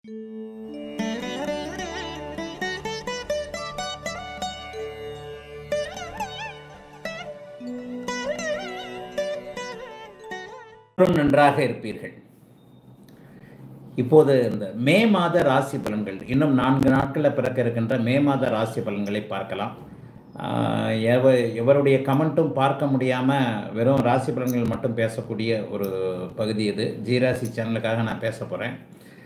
அனைவரும் நன்றாக இருப்பீர்கள் இப்போது இந்த மே மாத ராசி பலன்கள் இன்னும் நான்கு நாட்களில் பிறக்க இருக்கின்ற மே மாத ராசி பலன்களை பார்க்கலாம் ஆஹ் எவ எவருடைய கமெண்ட்டும் பார்க்க முடியாமல் வெறும் ராசி பலன்கள் மட்டும் பேசக்கூடிய ஒரு பகுதி இது ஜீராசி சேனலுக்காக நான் பேச போகிறேன்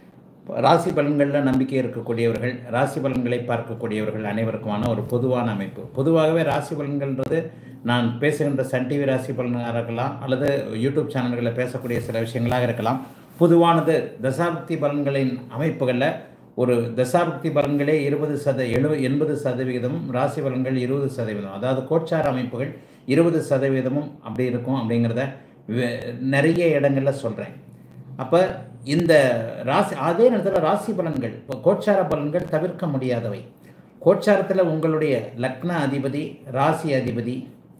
ராசி பலன்களில் நம்பிக்கை இருக்கக்கூடியவர்கள் ராசி பலன்களை பார்க்கக்கூடியவர்கள் அனைவருக்குமான ஒரு பொதுவான அமைப்பு பொதுவாகவே ராசி பலன்கள்ன்றது நான் பேசுகின்ற சன் டிவி ராசி பலனாக இருக்கலாம் அல்லது யூடியூப் சேனல்களில் பேசக்கூடிய சில விஷயங்களாக இருக்கலாம் பொதுவானது தசாபக்தி பலன்களின் அமைப்புகளில் ஒரு தசாபக்தி பலன்களே இருபது சத எழுப எண்பது சதவிகிதமும் ராசி பலன்கள் இருபது சதவீதம் அதாவது கோச்சார அமைப்புகள் இருபது சதவீதமும் அப்படி இருக்கும் அப்படிங்கிறத வே- நிறைய இடங்களில் சொல்கிறேன் அப்போ இந்த ராசி அதே நேரத்தில் ராசி பலன்கள் இப்போ கோச்சார பலன்கள் தவிர்க்க முடியாதவை கோச்சாரத்தில் உங்களுடைய லக்ன அதிபதி ராசி அதிபதி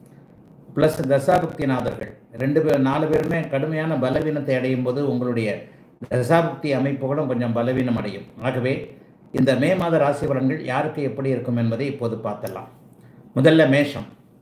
ப்ளஸ் தசாபுக்திநாதர்கள் ரெண்டு பேர் நாலு பேருமே கடுமையான பலவீனத்தை அடையும் போது உங்களுடைய தசாபுக்தி அமைப்புகளும் கொஞ்சம் பலவீனம் அடையும் ஆகவே இந்த மே மாத ராசி பலன்கள் யாருக்கு எப்படி இருக்கும் என்பதை இப்போது பார்த்தலாம் முதல்ல மேஷம்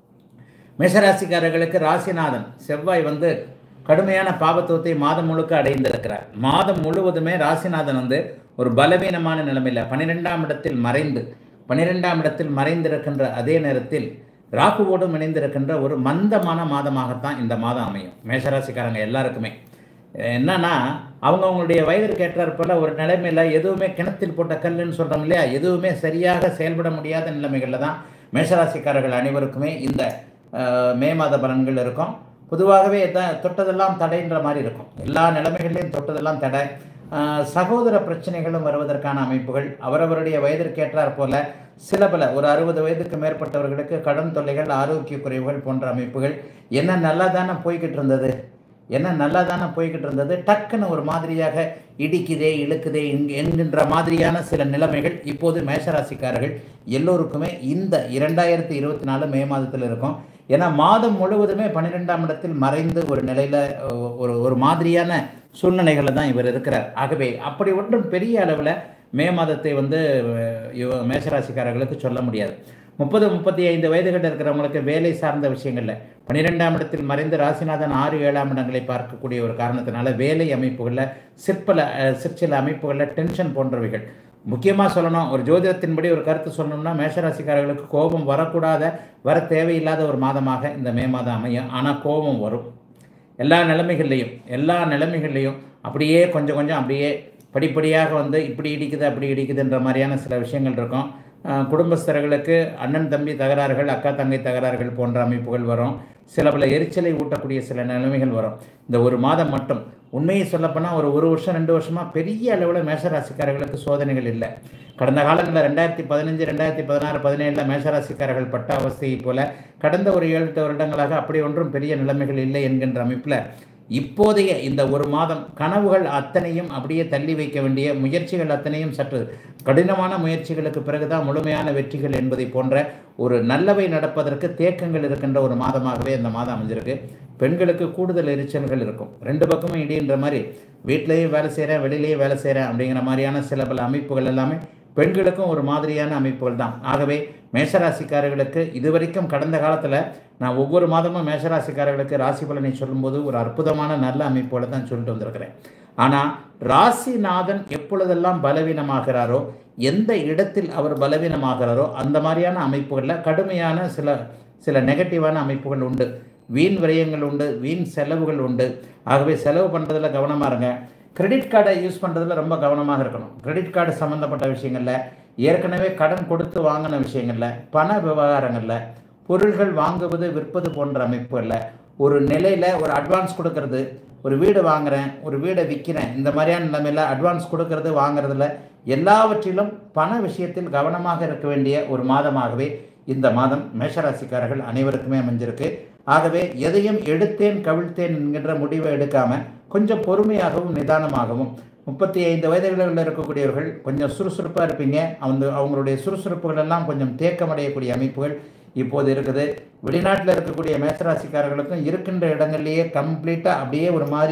மேஷராசிக்காரர்களுக்கு ராசிநாதன் செவ்வாய் வந்து கடுமையான பாபத்துவத்தை மாதம் முழுக்க அடைந்திருக்கிறார் மாதம் முழுவதுமே ராசிநாதன் வந்து ஒரு பலவீனமான நிலைமையில் பன்னிரெண்டாம் இடத்தில் மறைந்து பன்னிரெண்டாம் இடத்தில் மறைந்திருக்கின்ற அதே நேரத்தில் ராகுவோடும் இணைந்திருக்கின்ற ஒரு மந்தமான மாதமாகத்தான் இந்த மாதம் அமையும் மேஷராசிக்காரங்க எல்லாருக்குமே என்னன்னா அவங்க அவங்களுடைய வயதிற்கு ஏற்றாற் போல ஒரு நிலைமையில் எதுவுமே கிணத்தில் போட்ட கல்லுன்னு சொல்கிறோம் இல்லையா எதுவுமே சரியாக செயல்பட முடியாத நிலைமைகளில் தான் மேஷராசிக்காரர்கள் அனைவருக்குமே இந்த அஹ், மே மாத பலன்கள் இருக்கும் பொதுவாகவே த- தொட்டதெல்லாம் தடைன்ற மாதிரி இருக்கும் எல்லா நிலைமைகள்லையும் தொட்டதெல்லாம் தடை அஹ், சகோதர பிரச்சனைகளும் வருவதற்கான அமைப்புகள் அவரவருடைய வயதிற்கேற்றாற் போல சில பல ஒரு அறுபது வயதுக்கு மேற்பட்டவர்களுக்கு கடன் தொல்லைகள் ஆரோக்கிய குறைவுகள் போன்ற அமைப்புகள் என்ன நல்லா தானே போய்கிட்டு இருந்தது என்ன நல்லா தானே போய்கிட்டு இருந்தது டக்குன்னு ஒரு மாதிரியாக இடிக்குதே இழுக்குதே என்க- என்கின்ற மாதிரியான சில நிலைமைகள் இப்போது மேஷராசிக்காரர்கள் எல்லோருக்குமே இந்த இரண்டாயிரத்தி இருபத்தி நாலு மே மாதத்தில் இருக்கும் ஏன்னா மாதம் முழுவதுமே பன்னிரெண்டாம் இடத்தில் மறைந்து ஒரு நிலையில் ஒரு ஒரு மாதிரியான சூழ்நிலைகளில் தான் இவர் இருக்கிறார் ஆகவே அப்படி ஒன்றும் பெரிய அளவில் மே மாதத்தை வந்து அஹ், இவ- மேஷராசிக்காரர்களுக்கு சொல்ல முடியாது முப்பது முப்பத்தி ஐந்து வயதுகளில் இருக்கிறவங்களுக்கு வேலை சார்ந்த விஷயங்களில் பன்னிரெண்டாம் இடத்தில் மறைந்து ராசிநாதன் ஆறு ஏழாம் இடங்களை பார்க்கக்கூடிய ஒரு காரணத்தினால வேலை அமைப்புகளில் சிற்பல அஹ், சிற்சில அமைப்புகளில் டென்ஷன் போன்றவைகள் முக்கியமாக சொல்லணும் ஒரு ஜோதிடத்தின்படி ஒரு கருத்து சொல்லணும்னா மேஷராசிக்காரர்களுக்கு கோபம் வரக்கூடாத வர தேவையில்லாத ஒரு மாதமாக இந்த மே மாதம் அமையும் ஆனால் கோபம் வரும் எல்லா நிலைமைகள்லையும் எல்லா நிலைமைகள்லையும் அப்படியே கொஞ்சம் கொஞ்சம் அப்படியே படிப்படியாக வந்து இப்படி இடிக்குது அப்படி இடிக்குதுன்ற மாதிரியான சில விஷயங்கள் இருக்கும் அஹ் குடும்பஸ்தர்களுக்கு அண்ணன் தம்பி தகராறுகள் அக்கா தங்கை தகராறுகள் போன்ற அமைப்புகள் வரும் சில பல எரிச்சலை ஊட்டக்கூடிய சில நிலைமைகள் வரும் இந்த ஒரு மாதம் மட்டும் உண்மையை சொல்லப்போனால் ஒரு ஒரு வருஷம் ரெண்டு வருஷமாக பெரிய அளவில் மேஷராசிக்காரர்களுக்கு சோதனைகள் இல்லை கடந்த காலங்களில் ரெண்டாயிரத்தி பதினஞ்சு ரெண்டாயிரத்தி பதினாறு பதினேழில் மேஷராசிக்காரர்கள் பட்ட அவஸ்தையைப் போல கடந்த ஒரு ஏழு எட்டு வருடங்களாக அப்படி ஒன்றும் பெரிய நிலைமைகள் இல்லை என்கின்ற அமைப்பில் இப்போதைய இந்த ஒரு மாதம் கனவுகள் அத்தனையும் அப்படியே தள்ளி வைக்க வேண்டிய முயற்சிகள் அத்தனையும் சற்று கடினமான முயற்சிகளுக்கு பிறகுதான் முழுமையான வெற்றிகள் என்பதை போன்ற ஒரு நல்லவை நடப்பதற்கு தேக்கங்கள் இருக்கின்ற ஒரு மாதமாகவே இந்த மாதம் அமைஞ்சிருக்கு பெண்களுக்கு கூடுதல் எரிச்சல்கள் இருக்கும் ரெண்டு பக்கமும் இடின்ற மாதிரி வீட்லேயும் வேலை செய்கிறேன் வெளியிலேயும் வேலை செய்கிறேன் அப்படிங்கிற மாதிரியான சில பல அமைப்புகள் எல்லாமே பெண்களுக்கும் ஒரு மாதிரியான அமைப்புகள் தான் ஆகவே மேஷராசிக்காரர்களுக்கு இதுவரைக்கும் கடந்த காலத்தில் நான் ஒவ்வொரு மாதமும் மேஷராசிக்காரர்களுக்கு ராசி பலனை சொல்லும்போது ஒரு அற்புதமான நல்ல அமைப்போடு தான் சொல்லிட்டு வந்திருக்கிறேன் ஆனால் ராசிநாதன் எப்பொழுதெல்லாம் பலவீனமாகிறாரோ எந்த இடத்தில் அவர் பலவீனமாகிறாரோ அந்த மாதிரியான அமைப்புகளில் கடுமையான சில சில நெகட்டிவான அமைப்புகள் உண்டு வீண் விரயங்கள் உண்டு வீண் செலவுகள் உண்டு ஆகவே செலவு பண்ணுறதுல கவனமாக இருங்க கிரெடிட் கார்டை யூஸ் பண்ணுறதுல ரொம்ப கவனமாக இருக்கணும் கிரெடிட் கார்டு சம்மந்தப்பட்ட விஷயங்களில் ஏற்கனவே கடன் கொடுத்து வாங்கின விஷயங்களில் பண விவகாரங்களில் பொருள்கள் வாங்குவது விற்பது போன்ற அமைப்புகளில் ஒரு நிலையில் ஒரு அட்வான்ஸ் கொடுக்கறது ஒரு வீடு வாங்குறேன் ஒரு வீடை விற்கிறேன் இந்த மாதிரியான நிலைமையில் அட்வான்ஸ் கொடுக்கறது வாங்குறதுல எல்லாவற்றிலும் பண விஷயத்தில் கவனமாக இருக்க வேண்டிய ஒரு மாதமாகவே இந்த மாதம் மேஷராசிக்காரர்கள் அனைவருக்குமே அமைஞ்சிருக்கு ஆகவே எதையும் எடுத்தேன் கவிழ்த்தேன் என்கின்ற முடிவை எடுக்காம கொஞ்சம் பொறுமையாகவும் நிதானமாகவும் முப்பத்தி ஐந்து வயதுகளில் இருக்கக்கூடியவர்கள் கொஞ்சம் சுறுசுறுப்பாக இருப்பீங்க அவங்க அவங்களுடைய சுறுசுறுப்புகள் எல்லாம் கொஞ்சம் தேக்கமடையக்கூடிய அமைப்புகள் இப்போது இருக்குது வெளிநாட்டில் இருக்கக்கூடிய மேசராசிக்காரர்களுக்கும் இருக்கின்ற இடங்கள்லேயே கம்ப்ளீட்டாக அப்படியே ஒரு மாதிரி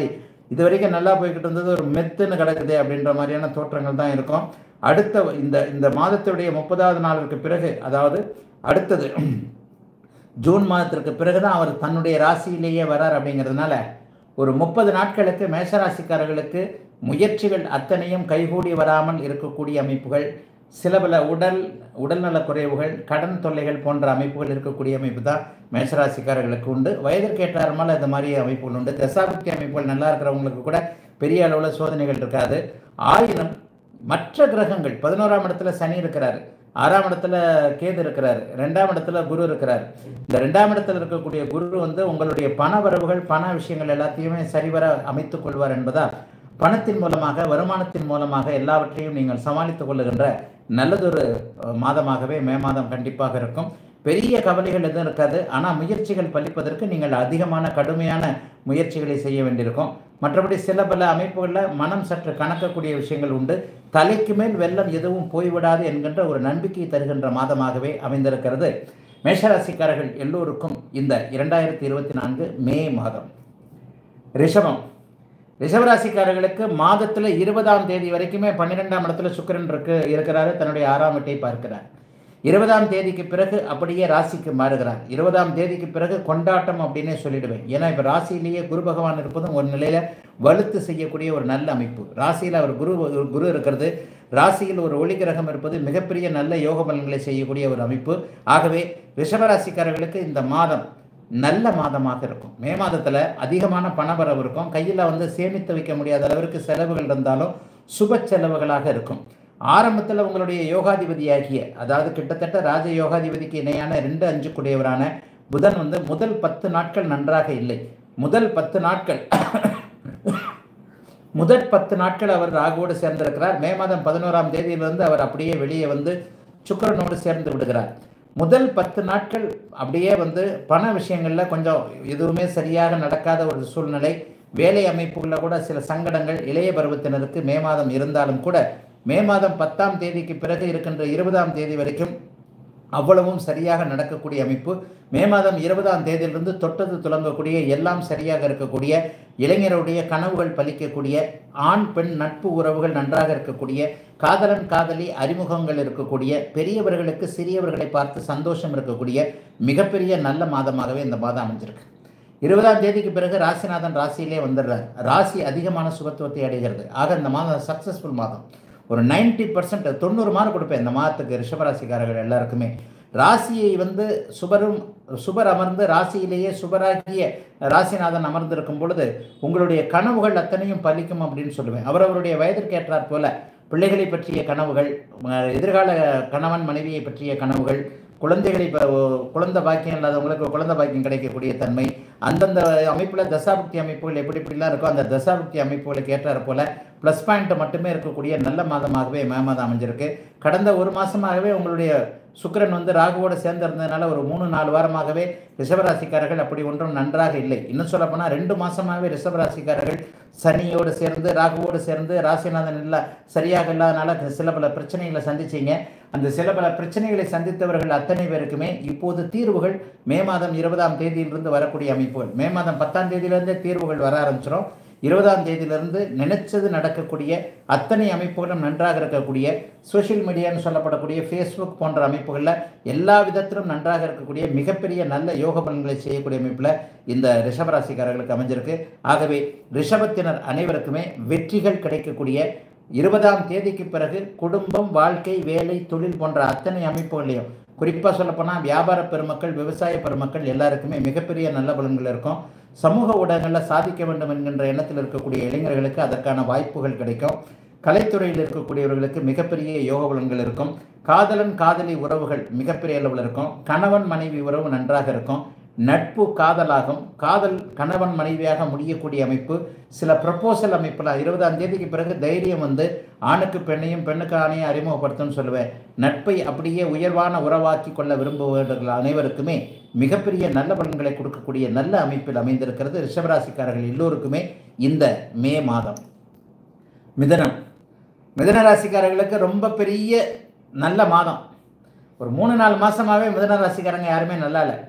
இது வரைக்கும் நல்லா போய்கிட்டு இருந்தது ஒரு மெத்துன்னு கிடக்குது அப்படின்ற மாதிரியான தோற்றங்கள் தான் இருக்கும் அடுத்த இந்த இந்த மாதத்துடைய முப்பதாவது நாளுக்கு பிறகு அதாவது அடுத்தது ஜூன் மாதத்திற்கு பிறகு தான் அவர் தன்னுடைய ராசியிலேயே வரார் அப்படிங்கிறதுனால ஒரு முப்பது நாட்களுக்கு மேஷராசிக்காரர்களுக்கு முயற்சிகள் அத்தனையும் கைகூடி வராமல் இருக்கக்கூடிய அமைப்புகள் சில பல உடல் உடல்நலக் குறைவுகள் கடன் தொல்லைகள் போன்ற அமைப்புகள் இருக்கக்கூடிய அமைப்பு தான் மேஷராசிக்காரர்களுக்கு உண்டு வயதிற்கேற்றாமல் இந்த மாதிரி அமைப்புகள் உண்டு தசாபக்தி அமைப்புகள் நல்லா இருக்கிறவங்களுக்கு கூட பெரிய அளவில் சோதனைகள் இருக்காது ஆயினும் மற்ற கிரகங்கள் பதினோராம் இடத்துல சனி இருக்கிறாரு ஆறாம் இடத்துல கேது இருக்கிறார் ரெண்டாம் இடத்துல குரு இருக்கிறார் இந்த ரெண்டாம் இடத்துல இருக்கக்கூடிய குரு வந்து உங்களுடைய பண வரவுகள் பண விஷயங்கள் எல்லாத்தையுமே சரிவர அமைத்துக் கொள்வார் என்பதால் பணத்தின் மூலமாக வருமானத்தின் மூலமாக எல்லாவற்றையும் நீங்கள் சமாளித்துக் கொள்ளுகின்ற நல்லதொரு அஹ், மாதமாகவே மே மாதம் கண்டிப்பாக இருக்கும் பெரிய கவலைகள் எதுவும் இருக்காது ஆனால் முயற்சிகள் பலிப்பதற்கு நீங்கள் அதிகமான கடுமையான முயற்சிகளை செய்ய வேண்டியிருக்கும் மற்றபடி சில பல அமைப்புகளில் மனம் சற்று கணக்கக்கூடிய விஷயங்கள் உண்டு தலைக்கு மேல் வெள்ளம் எதுவும் போய்விடாது என்கின்ற ஒரு நம்பிக்கை தருகின்ற மாதமாகவே அமைந்திருக்கிறது மேஷராசிக்காரர்கள் எல்லோருக்கும் இந்த இரண்டாயிரத்தி இருபத்தி நான்கு மே மாதம் ரிஷபம் ரிஷபராசிக்காரர்களுக்கு மாதத்தில் இருபதாம் தேதி வரைக்குமே பன்னிரெண்டாம் இடத்துல சுக்கிரன் இருக்கு இருக்கிறாரு தன்னுடைய ஆறாம் வீட்டை பார்க்கிறார் இருபதாம் தேதிக்கு பிறகு அப்படியே ராசிக்கு மாறுகிறார் இருபதாம் தேதிக்கு பிறகு கொண்டாட்டம் அப்படின்னே சொல்லிடுவேன் ஏன்னா இப்போ ராசியிலேயே குரு பகவான் இருப்பதும் ஒரு நிலையில வலுத்து செய்யக்கூடிய ஒரு நல்ல அமைப்பு ராசியில் அவர் குரு குரு இருக்கிறது ராசியில் ஒரு ஒளி கிரகம் இருப்பது மிகப்பெரிய நல்ல யோக பலன்களை செய்யக்கூடிய ஒரு அமைப்பு ஆகவே ரிஷபராசிக்காரர்களுக்கு இந்த மாதம் நல்ல மாதமாக இருக்கும் மே மாதத்தில் அதிகமான பணவரவு இருக்கும் கையில் வந்து சேமித்து வைக்க முடியாத அளவிற்கு செலவுகள் இருந்தாலும் சுப செலவுகளாக இருக்கும் ஆரம்பத்தில் உங்களுடைய யோகாதிபதியாகிய அதாவது கிட்டத்தட்ட ராஜ யோகாதிபதிக்கு இணையான ரெண்டு அஞ்சு குடையவரான புதன் வந்து முதல் பத்து நாட்கள் நன்றாக இல்லை முதல் பத்து நாட்கள் முதல் பத்து நாட்கள் அவர் ராகுவோடு சேர்ந்திருக்கிறார் மே மாதம் பதினோராம் தேதியிலிருந்து அவர் அப்படியே வெளியே வந்து சுக்கிரனோடு சேர்ந்து விடுகிறார் முதல் பத்து நாட்கள் அப்படியே வந்து பண விஷயங்களில் கொஞ்சம் எதுவுமே சரியாக நடக்காத ஒரு சூழ்நிலை வேலை அமைப்புகளில் கூட சில சங்கடங்கள் இளைய பருவத்தினருக்கு மே மாதம் இருந்தாலும் கூட மே மாதம் பத்தாம் தேதிக்கு பிறகு இருக்கின்ற இருபதாம் தேதி வரைக்கும் அவ்வளவும் சரியாக நடக்கக்கூடிய அமைப்பு மே மாதம் இருபதாம் தேதியிலிருந்து தொட்டது துலங்கக்கூடிய எல்லாம் சரியாக இருக்கக்கூடிய இளைஞருடைய கனவுகள் பலிக்கக்கூடிய ஆண் பெண் நட்பு உறவுகள் நன்றாக இருக்கக்கூடிய காதலன் காதலி அறிமுகங்கள் இருக்கக்கூடிய பெரியவர்களுக்கு சிறியவர்களை பார்த்து சந்தோஷம் இருக்கக்கூடிய மிகப்பெரிய நல்ல மாதமாகவே இந்த மாதம் அமைஞ்சிருக்கு இருபதாம் தேதிக்கு பிறகு ராசிநாதன் ராசியிலே வந்துடுறார் ராசி அதிகமான சுபத்துவத்தை அடைகிறது ஆக இந்த மாதம் சக்ஸஸ்ஃபுல் மாதம் ஒரு 90% பர்சன்ட் தொண்ணூறு மார்க் கொடுப்பேன் இந்த மாதத்துக்கு ரிஷபராசிக்காரர்கள் எல்லாருக்குமே ராசியை வந்து சுபரும் சுபர் அமர்ந்து ராசியிலேயே சுபராகிய ராசிநாதன் அமர்ந்திருக்கும் பொழுது உங்களுடைய கனவுகள் அத்தனையும் பலிக்கும் அப்படின்னு சொல்லுவேன் அவரவருடைய வயதிற்கு ஏற்றாற் போல பிள்ளைகளை பற்றிய கனவுகள் அஹ் எதிர்கால கணவன் மனைவியை பற்றிய கனவுகள் குழந்தைகளை இப்போ குழந்தை பாக்கியம் இல்லாதவங்களுக்கு குழந்தை பாக்கியம் கிடைக்கக்கூடிய தன்மை அந்தந்த அமைப்பில் தசாபக்தி அமைப்புகள் எப்படி எப்படிலாம் இருக்கோ அந்த தசாபக்தி அமைப்புகளுக்கு ஏற்றாற் போல ப்ளஸ் பாயிண்ட் மட்டுமே இருக்கக்கூடிய நல்ல மாதமாகவே மே மாதம் அமைஞ்சிருக்கு கடந்த ஒரு மாதமாகவே உங்களுடைய சுக்கிரன் வந்து ராகுவோடு சேர்ந்திருந்ததுனால ஒரு மூணு நாலு வாரமாகவே ரிஷபராசிக்காரர்கள் அப்படி ஒன்றும் நன்றாக இல்லை இன்னும் சொல்லப்போனால் ரெண்டு மாதமாகவே ரிஷபராசிக்காரர்கள் சனியோடு சேர்ந்து ராகுவோடு சேர்ந்து ராசிநாதன் இல்லை சரியாக இல்லாதனால சில பல பிரச்சனைகளை சந்திச்சீங்க அந்த சில பல பிரச்சனைகளை சந்தித்தவர்கள் அத்தனை பேருக்குமே இப்போது தீர்வுகள் மே மாதம் இருபதாம் தேதியிலிருந்து வரக்கூடிய அமைப்புகள் மே மாதம் பத்தாம் தேதியிலிருந்தே தீர்வுகள் வர ஆரம்பிச்சிடும் இருபதாம் தேதியிலிருந்து நினைச்சது நடக்கக்கூடிய அத்தனை அமைப்புகளும் நன்றாக இருக்கக்கூடிய சோஷியல் மீடியான்னு சொல்லப்படக்கூடிய ஃபேஸ்புக் போன்ற அமைப்புகளில் எல்லா விதத்திலும் நன்றாக இருக்கக்கூடிய மிகப்பெரிய நல்ல யோக பலன்களை செய்யக்கூடிய அமைப்பில் இந்த ரிஷபராசிக்காரர்களுக்கு அமைஞ்சிருக்கு ஆகவே ரிஷபத்தினர் அனைவருக்குமே வெற்றிகள் கிடைக்கக்கூடிய இருபதாம் தேதிக்கு பிறகு குடும்பம் வாழ்க்கை வேலை தொழில் போன்ற அத்தனை அமைப்புகளையும் குறிப்பாக சொல்லப்போனால் வியாபார பெருமக்கள் விவசாய பெருமக்கள் எல்லாருக்குமே மிகப்பெரிய நல்ல பலன்கள் இருக்கும் சமூக ஊடகங்களில் சாதிக்க வேண்டும் என்கின்ற எண்ணத்தில் இருக்கக்கூடிய இளைஞர்களுக்கு அதற்கான வாய்ப்புகள் கிடைக்கும் கலைத்துறையில் இருக்கக்கூடியவர்களுக்கு மிகப்பெரிய யோக பலன்கள் இருக்கும் காதலன் காதலி உறவுகள் மிகப்பெரிய அளவில் இருக்கும் கணவன் மனைவி உறவு நன்றாக இருக்கும் நட்பு காதலாகும் காதல் கணவன் மனைவியாக முடியக்கூடிய அமைப்பு சில ப்ரப்போசல் அமைப்பில் இருபதாம் தேதிக்கு பிறகு தைரியம் வந்து ஆணுக்கு பெண்ணையும் பெண்ணுக்கு ஆணையும் அறிமுகப்படுத்தும்னு சொல்லுவேன் நட்பை அப்படியே உயர்வான உறவாக்கி கொள்ள விரும்புபவர்கள் அனைவருக்குமே மிகப்பெரிய நல்ல பலன்களை கொடுக்கக்கூடிய நல்ல அமைப்பில் அமைந்திருக்கிறது ரிஷபராசிக்காரர்கள் எல்லோருக்குமே இந்த மே மாதம் மிதனம் மிதன ராசிக்காரர்களுக்கு ரொம்ப பெரிய நல்ல மாதம் ஒரு மூணு நாலு மாதமாகவே மிதன ராசிக்காரங்க யாருமே நல்லா இல்லை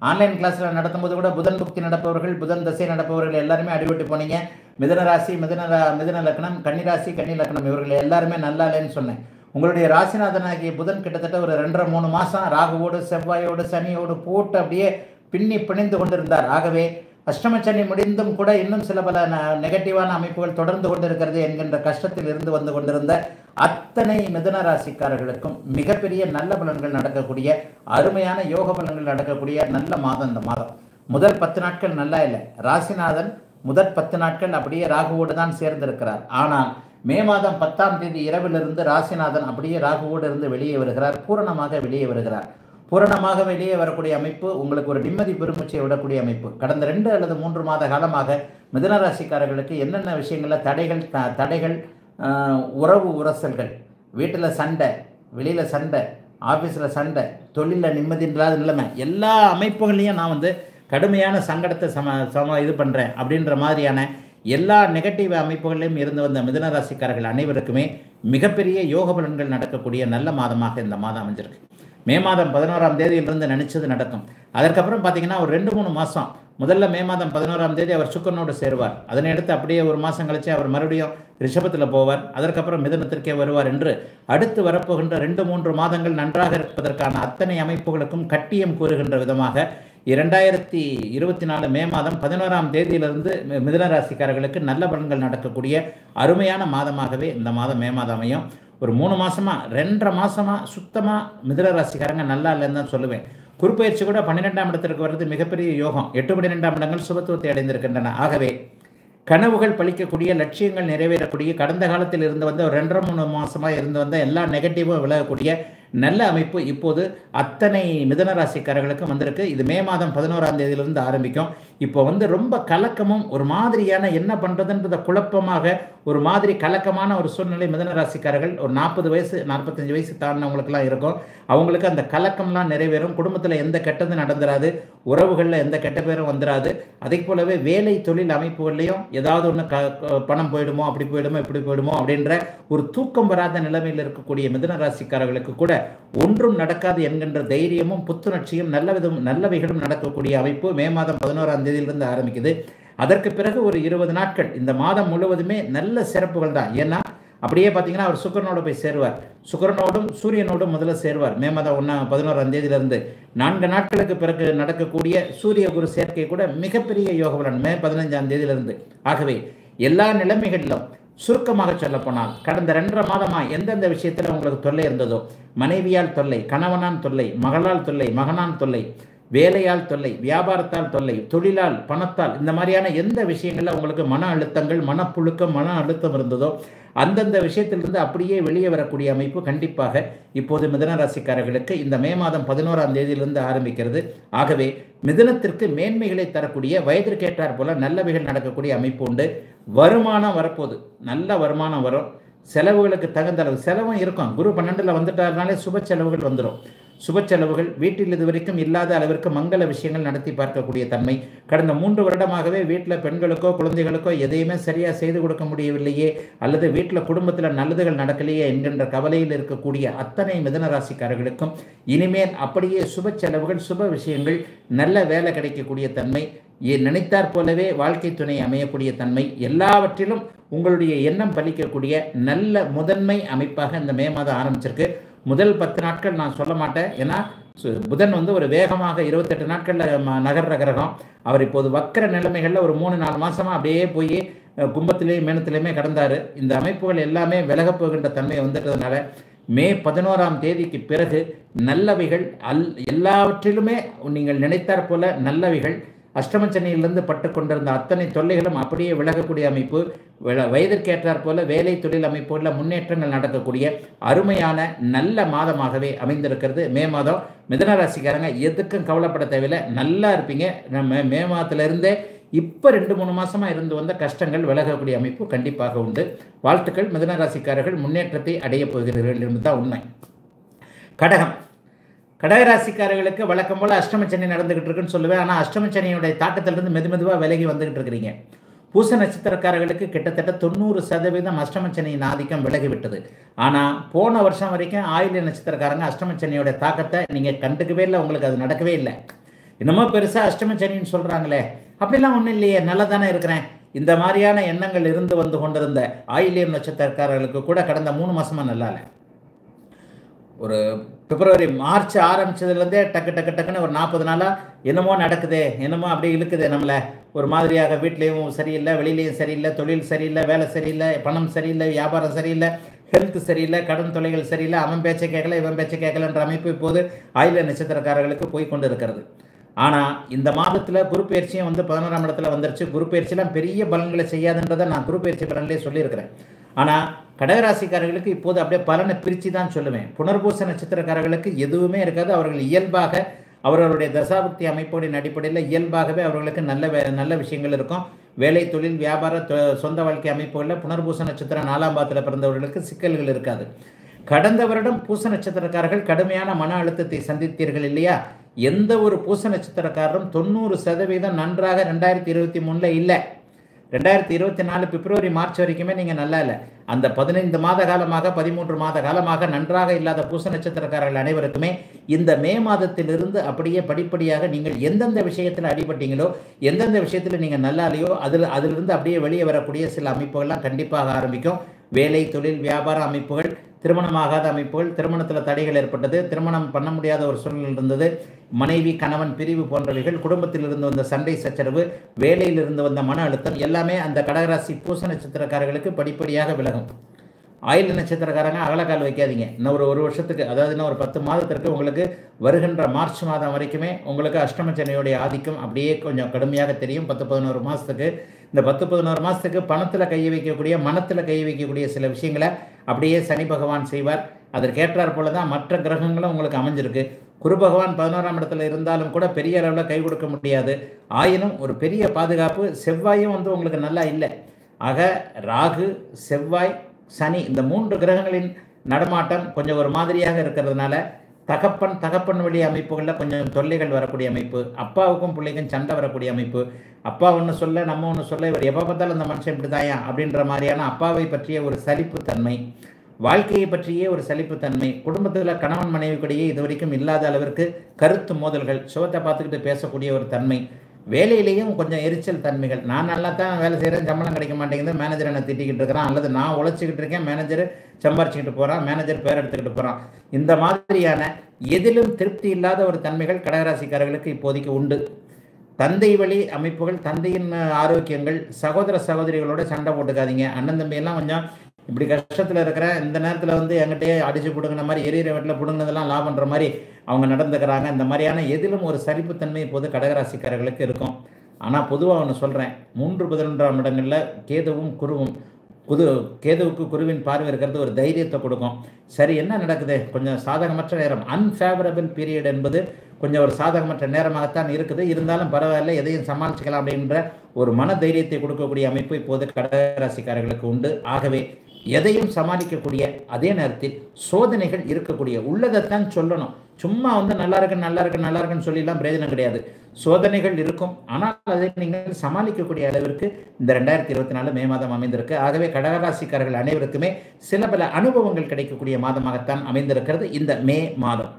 ஆன்லைன் கிளாஸில் நடத்தும்போது கூட புதன் புக்தி நடப்பவர்கள் புதன் தசை நடப்பவர்கள் எல்லாருமே அடிபட்டு போனீங்க மிதன ராசி மிதன ரா- மிதன லக்னம் கன்னி ராசி கன்னி லக்னம் இவர்கள் எல்லாருமே நல்லா இல்லைன்னு சொன்னேன் உங்களுடைய ராசிநாதனாகிய புதன் கிட்டத்தட்ட ஒரு ரெண்டரை மூணு மாதம் ராகுவோடு செவ்வாயோடு சனியோடு போட்டு அப்படியே பின்னி பிணைந்து கொண்டிருந்தார் ஆகவே அஷ்டம சனி முடிந்தும் கூட இன்னும் சில பல ந- நெகட்டிவான அமைப்புகள் தொடர்ந்து கொண்டிருக்கிறது என்கின்ற கஷ்டத்தில் இருந்து வந்து கொண்டிருந்த அத்தனை மிதுன ராசிக்காரர்களுக்கும் மிகப்பெரிய நல்ல பலன்கள் நடக்கக்கூடிய அருமையான யோக பலன்கள் நடக்கக்கூடிய நல்ல மாதம் இந்த மாதம் முதல் பத்து நாட்கள் நல்லா இல்லை ராசிநாதன் முதல் பத்து நாட்கள் அப்படியே ராகுவோடு தான் சேர்ந்திருக்கிறார் ஆனால் மே மாதம் பத்தாம் தேதி இரவிலிருந்து ராசிநாதன் அப்படியே ராகுவோடு இருந்து வெளியே வருகிறார் பூரணமாக வெளியே வருகிறார் பூரணமாக வெளியே வரக்கூடிய அமைப்பு உங்களுக்கு ஒரு நிம்மதி பெருமூச்சை விடக்கூடிய அமைப்பு கடந்த ரெண்டு அல்லது மூன்று மாத காலமாக மிதுன ராசிக்காரர்களுக்கு என்னென்ன விஷயங்களில் தடைகள் த தடைகள் ஆஹ், உறவு உரசல்கள் வீட்டில் சண்டை வெளியில் சண்டை ஆஃபீஸில் சண்டை தொழிலில் நிம்மதி இல்லாத நிலைமை எல்லா அமைப்புகளையும் நான் வந்து கடுமையான சங்கடத்தை சம சம இது பண்ணுறேன் அப்படின்ற மாதிரியான எல்லா நெகட்டிவ் அமைப்புகளிலும் இருந்து வந்த மிதுன ராசிக்காரர்கள் அனைவருக்குமே மிகப்பெரிய யோக பலன்கள் நடக்கக்கூடிய நல்ல மாதமாக இந்த மாதம் அமைஞ்சிருக்கு மே மாதம் பதினோராம் தேதியிலிருந்து நினைச்சது நடக்கும் அதற்கப்புறம் பார்த்தீங்கன்னா ஒரு ரெண்டு மூணு மாதம் முதல்ல மே மாதம் பதினோராம் தேதி அவர் சுக்கரனோடு சேருவார் அதனை அடுத்து அப்படியே ஒரு மாதம் கழிச்சு அவர் மறுபடியும் ரிஷபத்தில் போவார் அதற்கப்புறம் மிதனத்திற்கே வருவார் என்று அடுத்து வரப்போகின்ற ரெண்டு மூன்று மாதங்கள் நன்றாக இருப்பதற்கான அத்தனை அமைப்புகளுக்கும் கட்டியம் கூறுகின்ற விதமாக இரண்டாயிரத்தி இருபத்தி நாலு மே மாதம் பதினோராம் தேதியிலிருந்து மி- மிதுன ராசிக்காரர்களுக்கு நல்ல பலன்கள் நடக்கக்கூடிய அருமையான மாதமாகவே இந்த மாதம் மே மாதம் அமையும் ஒரு மூணு மாசமா ரெண்டரை மாசமா சுத்தமா மிதுன ராசிக்காரங்க நல்லா இல்லைன்னு தான் சொல்லுவேன் குறுப்பெயர்ச்சி கூட பன்னிரெண்டாம் இடத்திற்கு வர்றது மிகப்பெரிய யோகம் எட்டு பன்னிரெண்டாம் இடங்கள் சுபத்துவத்தை அடைந்திருக்கின்றன ஆகவே கனவுகள் பலிக்கக்கூடிய லட்சியங்கள் நிறைவேறக்கூடிய கடந்த காலத்தில் இருந்து வந்த ஒரு ரெண்டரை மூணு மாசமா இருந்து வந்த எல்லா நெகட்டிவும் விலகக்கூடிய நல்ல அமைப்பு இப்போது அத்தனை மிதன ராசிக்காரர்களுக்கும் வந்திருக்கு இது மே மாதம் பதினோராம் தேதியிலிருந்து ஆரம்பிக்கும் இப்போ வந்து ரொம்ப கலக்கமும் ஒரு மாதிரியான என்ன பண்றதுன்றத குழப்பமாக ஒரு மாதிரி கலக்கமான ஒரு சூழ்நிலை மிதன ராசிக்காரர்கள் ஒரு நாற்பது வயசு நாற்பத்தஞ்சு வயசு தாண்டினவங்களுக்குலாம் இருக்கும் அவங்களுக்கு அந்த கலக்கம்லாம் நிறைவேறும் குடும்பத்தில் எந்த கெட்டதும் நடந்துராது உறவுகளில் எந்த கெட்ட பேரும் வந்துராது அதே போலவே வேலை தொழில் அமைப்புகள்லையும் ஏதாவது ஒன்று க க- பணம் போயிடுமோ அப்படி போயிடுமோ இப்படி போயிடுமோ அப்படின்ற ஒரு தூக்கம் வராத நிலைமையில் இருக்கக்கூடிய மிதுன ராசிக்காரர்களுக்கு கூட ஒன்றும் நடக்காது என்கின்ற தைரியமும் புத்துணர்ச்சியும் நல்ல விதம் நல்லவைகளும் நடக்கக்கூடிய அமைப்பு மே மாதம் பதினோராம் தேதியிலிருந்து ஆரம்பிக்குது அதற்கு பிறகு ஒரு இருபது நாட்கள் இந்த மாதம் முழுவதுமே நல்ல சிறப்புகள் தான் ஏன்னா அப்படியே பார்த்தீங்கன்னா அவர் சுக்கரனோட போய் சேருவார் சுக்கரனோடும் சூரியனோடும் முதல்ல சேருவார் மே மாதம் ஒன்றா பதினோராம் தேதியிலிருந்து நான்கு நாட்களுக்கு பிறகு நடக்கக்கூடிய சூரிய குரு சேர்க்கை கூட மிகப்பெரிய யோக பலன் மே பதினஞ்சாம் தேதியிலிருந்து ஆகவே எல்லா நிலைமைகளிலும் சுருக்கமாக சொல்லப்போனால் கடந்த ரெண்டரை மாதமா எந்தெந்த விஷயத்தில் உங்களுக்கு தொல்லை இருந்ததோ மனைவியால் தொல்லை கணவனான் தொல்லை மகளால் தொல்லை மகனான் தொல்லை வேலையால் தொல்லை வியாபாரத்தால் தொல்லை தொழிலால் பணத்தால் இந்த மாதிரியான எந்த விஷயங்களில் உங்களுக்கு மன அழுத்தங்கள் மனப்புழுக்கம் மன அழுத்தம் இருந்ததோ அந்தந்த விஷயத்திலிருந்து அப்படியே வெளியே வரக்கூடிய அமைப்பு கண்டிப்பாக இப்போது மிதன ராசிக்காரர்களுக்கு இந்த மே மாதம் பதினோராம் தேதியிலிருந்து ஆரம்பிக்கிறது ஆகவே மிதுனத்திற்கு மேன்மைகளை தரக்கூடிய வயதிற்கேற்றார் போல நல்லவைகள் நடக்கக்கூடிய அமைப்பு உண்டு வருமானம் வரப்போகுது நல்ல வருமானம் வரும் செலவுகளுக்கு தகுந்த அளவு செலவும் இருக்கும் குரு பன்னெண்டில் வந்துட்டாருனாலே சுப செலவுகள் வந்துடும் சுப செலவுகள் வீட்டில் இதுவரைக்கும் இல்லாத அளவிற்கு மங்கள விஷயங்கள் நடத்தி பார்க்கக்கூடிய தன்மை கடந்த மூன்று வருடமாகவே வீட்டில் பெண்களுக்கோ குழந்தைகளுக்கோ எதையுமே சரியாக செய்து கொடுக்க முடியவில்லையே அல்லது வீட்டில் குடும்பத்தில் நல்லதுகள் நடக்கலையே என்கின்ற கவலையில் இருக்கக்கூடிய அத்தனை மிதன ராசிக்காரர்களுக்கும் இனிமேல் அப்படியே சுப செலவுகள் சுப விஷயங்கள் நல்ல வேலை கிடைக்கக்கூடிய தன்மை எ- நினைத்தாற் போலவே வாழ்க்கை துணை அமையக்கூடிய தன்மை எல்லாவற்றிலும் உங்களுடைய எண்ணம் பலிக்கக்கூடிய நல்ல முதன்மை அமைப்பாக இந்த மே மாதம் ஆரம்பிச்சிருக்கு முதல் பத்து நாட்கள் நான் சொல்ல மாட்டேன் ஏன்னா சு- புதன் வந்து ஒரு வேகமாக இருபத்தெட்டு நாட்களில் நகர்ற கிரகம் அவர் இப்போது வக்கர நிலைமைகளில் ஒரு மூணு நாலு மாசமா அப்படியே போய் அஹ், கும்பத்திலேயும் மேனத்திலையுமே கடந்தார் இந்த அமைப்புகள் எல்லாமே விலகப் போகின்ற தன்மை வந்துட்டதுனால மே பதினோராம் தேதிக்கு பிறகு நல்லவைகள் அல் எல்லாவற்றிலுமே நீங்கள் நினைத்தாற் போல நல்லவைகள் அஷ்டமச்சனையிலிருந்து பட்டு கொண்டிருந்த அத்தனை தொல்லைகளும் அப்படியே விலகக்கூடிய அமைப்பு வில- வயதிற்கேற்றாற் போல வேலை தொழில் அமைப்புகளில் முன்னேற்றங்கள் நடக்கக்கூடிய அருமையான நல்ல மாதமாகவே அமைந்திருக்கிறது மே மாதம் மிதன ராசிக்காரங்க எதுக்கும் கவலைப்பட தேவையில்லை நல்லா இருப்பீங்க நம்ம மே மாதத்திலிருந்தே இப்போ ரெண்டு மூணு மாசமா இருந்து வந்த கஷ்டங்கள் விலகக்கூடிய அமைப்பு கண்டிப்பாக உண்டு வாழ்த்துக்கள் மிதன ராசிக்காரர்கள் முன்னேற்றத்தை அடையப் போகிறீர்கள் என்பதுதான் உண்மை கடகம் கடகராசிக்காரர்களுக்கு வழக்கம் போல அஷ்டமச்சனி நடந்துகிட்டு இருக்குன்னு சொல்லுவேன் ஆனால் அஷ்டமச்சனியுடைய தாக்கத்திலிருந்து மெது மெதுவாக விலகி வந்துகிட்டு இருக்கிறீங்க பூச நட்சத்திரக்காரர்களுக்கு கிட்டத்தட்ட தொண்ணூறு சதவீதம் அஷ்டமச்சனியின் ஆதிக்கம் விலகிவிட்டது ஆனால் போன வருஷம் வரைக்கும் ஆயுள்ய நட்சத்திரக்காரங்க அஷ்டமச்சனியோட தாக்கத்தை நீங்கள் கண்டுக்கவே இல்லை உங்களுக்கு அது நடக்கவே இல்லை என்னமோ பெருசாக அஷ்டம சனின்னு சொல்கிறாங்களே அப்படிலாம் ஒன்றும் இல்லையே நல்லா தானே இருக்கிறேன் இந்த மாதிரியான எண்ணங்கள் இருந்து வந்து கொண்டிருந்த ஆயிலியம் நட்சத்திரக்காரர்களுக்கு கூட கடந்த மூணு மாசமா நல்லா இல்லை ஒரு பிப்ரவரி மார்ச் ஆரம்பிச்சதுலேருந்தே டக்கு டக்கு டக்குன்னு ஒரு நாற்பது நாளாக என்னமோ நடக்குதே என்னமோ அப்படியே இழுக்குதே நம்மளை ஒரு மாதிரியாக வீட்லேயும் சரியில்லை வெளியிலையும் சரியில்லை தொழில் சரியில்லை வேலை சரியில்லை பணம் சரியில்லை வியாபாரம் சரியில்லை ஹெல்த் சரியில்லை கடன் தொலைகள் சரியில்லை அவன் பேச்சை கேட்கல இவன் பேச்சை கேட்கலன்ற அமைப்பு இப்போது ஆயுள நட்சத்திரக்காரர்களுக்கு போய் கொண்டு இருக்கிறது ஆனால் இந்த மாதத்தில் குரு பயிற்சியும் வந்து பதினோராம் இடத்துல வந்துருச்சு குரு பயிற்சிலாம் பெரிய பலன்களை செய்யாதுன்றதை நான் குரு பயிற்சி பலன்லேயே சொல்லியிருக்கிறேன் ஆனால் கடகராசிக்காரர்களுக்கு இப்போது அப்படியே பலனை பிரித்து தான் சொல்லுவேன் புனர்பூச நட்சத்திரக்காரர்களுக்கு எதுவுமே இருக்காது அவர்கள் இயல்பாக அவர்களுடைய தசாபக்தி அமைப்புகளின் அடிப்படையில் இயல்பாகவே அவர்களுக்கு நல்ல வே நல்ல விஷயங்கள் இருக்கும் வேலை தொழில் வியாபார தொ- சொந்த வாழ்க்கை அமைப்புகளில் புனர்பூச நட்சத்திரம் நாலாம் பாதத்தில் பிறந்தவர்களுக்கு சிக்கல்கள் இருக்காது கடந்த வருடம் பூச நட்சத்திரக்காரர்கள் கடுமையான மன அழுத்தத்தை சந்தித்தீர்கள் இல்லையா எந்த ஒரு பூச நட்சத்திரக்காரரும் தொண்ணூறு சதவீதம் நன்றாக ரெண்டாயிரத்தி இருபத்தி மூணில் இல்லை ரெண்டாயிரத்தி இருபத்தி நாலு பிப்ரவரி மார்ச் வரைக்குமே நீங்கள் நல்லா இல்லை அந்த பதினைந்து மாத காலமாக பதிமூன்று மாத காலமாக நன்றாக இல்லாத பூச நட்சத்திரக்காரர்கள் அனைவருக்குமே இந்த மே மாதத்திலிருந்து அப்படியே படிப்படியாக நீங்கள் எந்தெந்த விஷயத்தில் அடிபட்டீங்களோ எந்தெந்த விஷயத்தில் நீங்கள் நல்லா இல்லையோ அதில் அதிலிருந்து அப்படியே வெளியே வரக்கூடிய சில அமைப்புகள்லாம் கண்டிப்பாக ஆரம்பிக்கும் வேலை தொழில் வியாபார அமைப்புகள் திருமணமாகாத அமைப்புகள் திருமணத்தில் தடைகள் ஏற்பட்டது திருமணம் பண்ண முடியாத ஒரு சூழ்நிலை இருந்தது மனைவி கணவன் பிரிவு போன்றவைகள் குடும்பத்தில் இருந்து வந்த சண்டை சச்சரவு வேலையில் இருந்து வந்த மன அழுத்தம் எல்லாமே அந்த கடகராசி பூச நட்சத்திரக்காரர்களுக்கு படிப்படியாக விலகும் ஆயுள் நட்சத்திரக்காரங்க அகலக்கால் வைக்காதீங்க இன்னும் ஒரு ஒரு வருஷத்துக்கு அதாவது இன்னும் ஒரு பத்து மாதத்திற்கு உங்களுக்கு வருகின்ற மார்ச் மாதம் வரைக்குமே உங்களுக்கு அஷ்டம சனியுடைய ஆதிக்கம் அப்படியே கொஞ்சம் கடுமையாக தெரியும் பத்து பதினோரு மாதத்துக்கு இந்த பத்து பதினோரு மாதத்துக்கு பணத்தில் கை வைக்கக்கூடிய மனத்தில் கை வைக்கக்கூடிய சில விஷயங்களை அப்படியே சனி பகவான் செய்வார் அதற்கேற்றாற் போல தான் மற்ற கிரகங்களும் உங்களுக்கு அமைஞ்சிருக்கு குரு பகவான் பதினோராம் இடத்துல இருந்தாலும் கூட பெரிய அளவில் கை கொடுக்க முடியாது ஆயினும் ஒரு பெரிய பாதுகாப்பு செவ்வாயும் வந்து உங்களுக்கு நல்லா இல்லை ஆக ராகு செவ்வாய் சனி இந்த மூன்று கிரகங்களின் நடமாட்டம் கொஞ்சம் ஒரு மாதிரியாக இருக்கிறதுனால தகப்பன் தகப்பன் வழி அமைப்புகளில் கொஞ்சம் தொல்லைகள் வரக்கூடிய அமைப்பு அப்பாவுக்கும் பிள்ளைக்கும் சண்டை வரக்கூடிய அமைப்பு அப்பா ஒன்று சொல்ல நம்ம ஒன்று சொல்ல இவர் எப்போ பார்த்தாலும் இந்த மனுஷன் இப்படி தாயா அப்படின்ற மாதிரியான அப்பாவை பற்றிய ஒரு சலிப்புத்தன்மை வாழ்க்கையை பற்றியே ஒரு சலிப்புத்தன்மை குடும்பத்தில் கணவன் மனைவிக்கிடையே இது வரைக்கும் இல்லாத அளவிற்கு கருத்து மோதல்கள் சுகத்தை பார்த்துக்கிட்டு பேசக்கூடிய ஒரு தன்மை வேலையிலேயும் கொஞ்சம் எரிச்சல் தன்மைகள் நான் நல்லா தான் வேலை செய்கிறேன் சம்பளம் கிடைக்க மாட்டேங்குது மேனேஜர் என்னை திட்டிக்கிட்டு இருக்கிறான் அல்லது நான் உழைச்சிக்கிட்டு இருக்கேன் மேனேஜர் சம்பாரிச்சுக்கிட்டு போகிறான் மேனேஜர் பேர் எடுத்துக்கிட்டு போகிறான் இந்த மாதிரியான எதிலும் திருப்தி இல்லாத ஒரு தன்மைகள் கடகராசிக்காரர்களுக்கு இப்போதைக்கு உண்டு தந்தை வழி அமைப்புகள் தந்தையின் அஹ், ஆரோக்கியங்கள் சகோதர சகோதரிகளோட சண்டை போட்டுக்காதீங்க அண்ணன் தம்பி எல்லாம் கொஞ்சம் இப்படி கஷ்டத்தில் இருக்கிற இந்த நேரத்தில் வந்து என்கிட்டயே அடிச்சு பிடுங்கின மாதிரி எரியிற வீட்டில் பிடுங்கினதெல்லாம் லாபன்ற மாதிரி அவங்க நடந்துக்கிறாங்க இந்த மாதிரியான எதிலும் ஒரு சலிப்புத்தன்மை இப்போது கடகராசிக்காரர்களுக்கு இருக்கும் ஆனால் பொதுவாக ஒன்று சொல்கிறேன் மூன்று பதினொன்றாம் இடங்களில் கேதுவும் குருவும் குது கேதுவுக்கு குருவின் பார்வை இருக்கிறது ஒரு தைரியத்தை கொடுக்கும் சரி என்ன நடக்குது கொஞ்சம் சாதகமற்ற நேரம் அன்ஃபேவரபிள் பீரியட் என்பது கொஞ்சம் ஒரு சாதகமற்ற நேரமாகத்தான் இருக்குது இருந்தாலும் பரவாயில்ல எதையும் சமாளிச்சுக்கலாம் அப்படின்ற ஒரு மன தைரியத்தை கொடுக்கக்கூடிய அமைப்பு இப்போது கடகராசிக்காரர்களுக்கு உண்டு ஆகவே எதையும் சமாளிக்கக்கூடிய அதே நேரத்தில் சோதனைகள் இருக்கக்கூடிய உள்ளதைத்தான் சொல்லணும் சும்மா வந்து நல்லா இருக்கு நல்லா இருக்கு நல்லா இருக்குன்னு சொல்லிலாம் பிரயோஜனம் கிடையாது சோதனைகள் இருக்கும் ஆனால் அதை நீங்கள் சமாளிக்கக்கூடிய அளவிற்கு இந்த ரெண்டாயிரத்தி இருபத்தி நாலு மே மாதம் அமைந்திருக்கு ஆகவே கடகராசிக்காரர்கள் அனைவருக்குமே சில பல அனுபவங்கள் கிடைக்கக்கூடிய மாதமாகத்தான் அமைந்திருக்கிறது இந்த மே மாதம்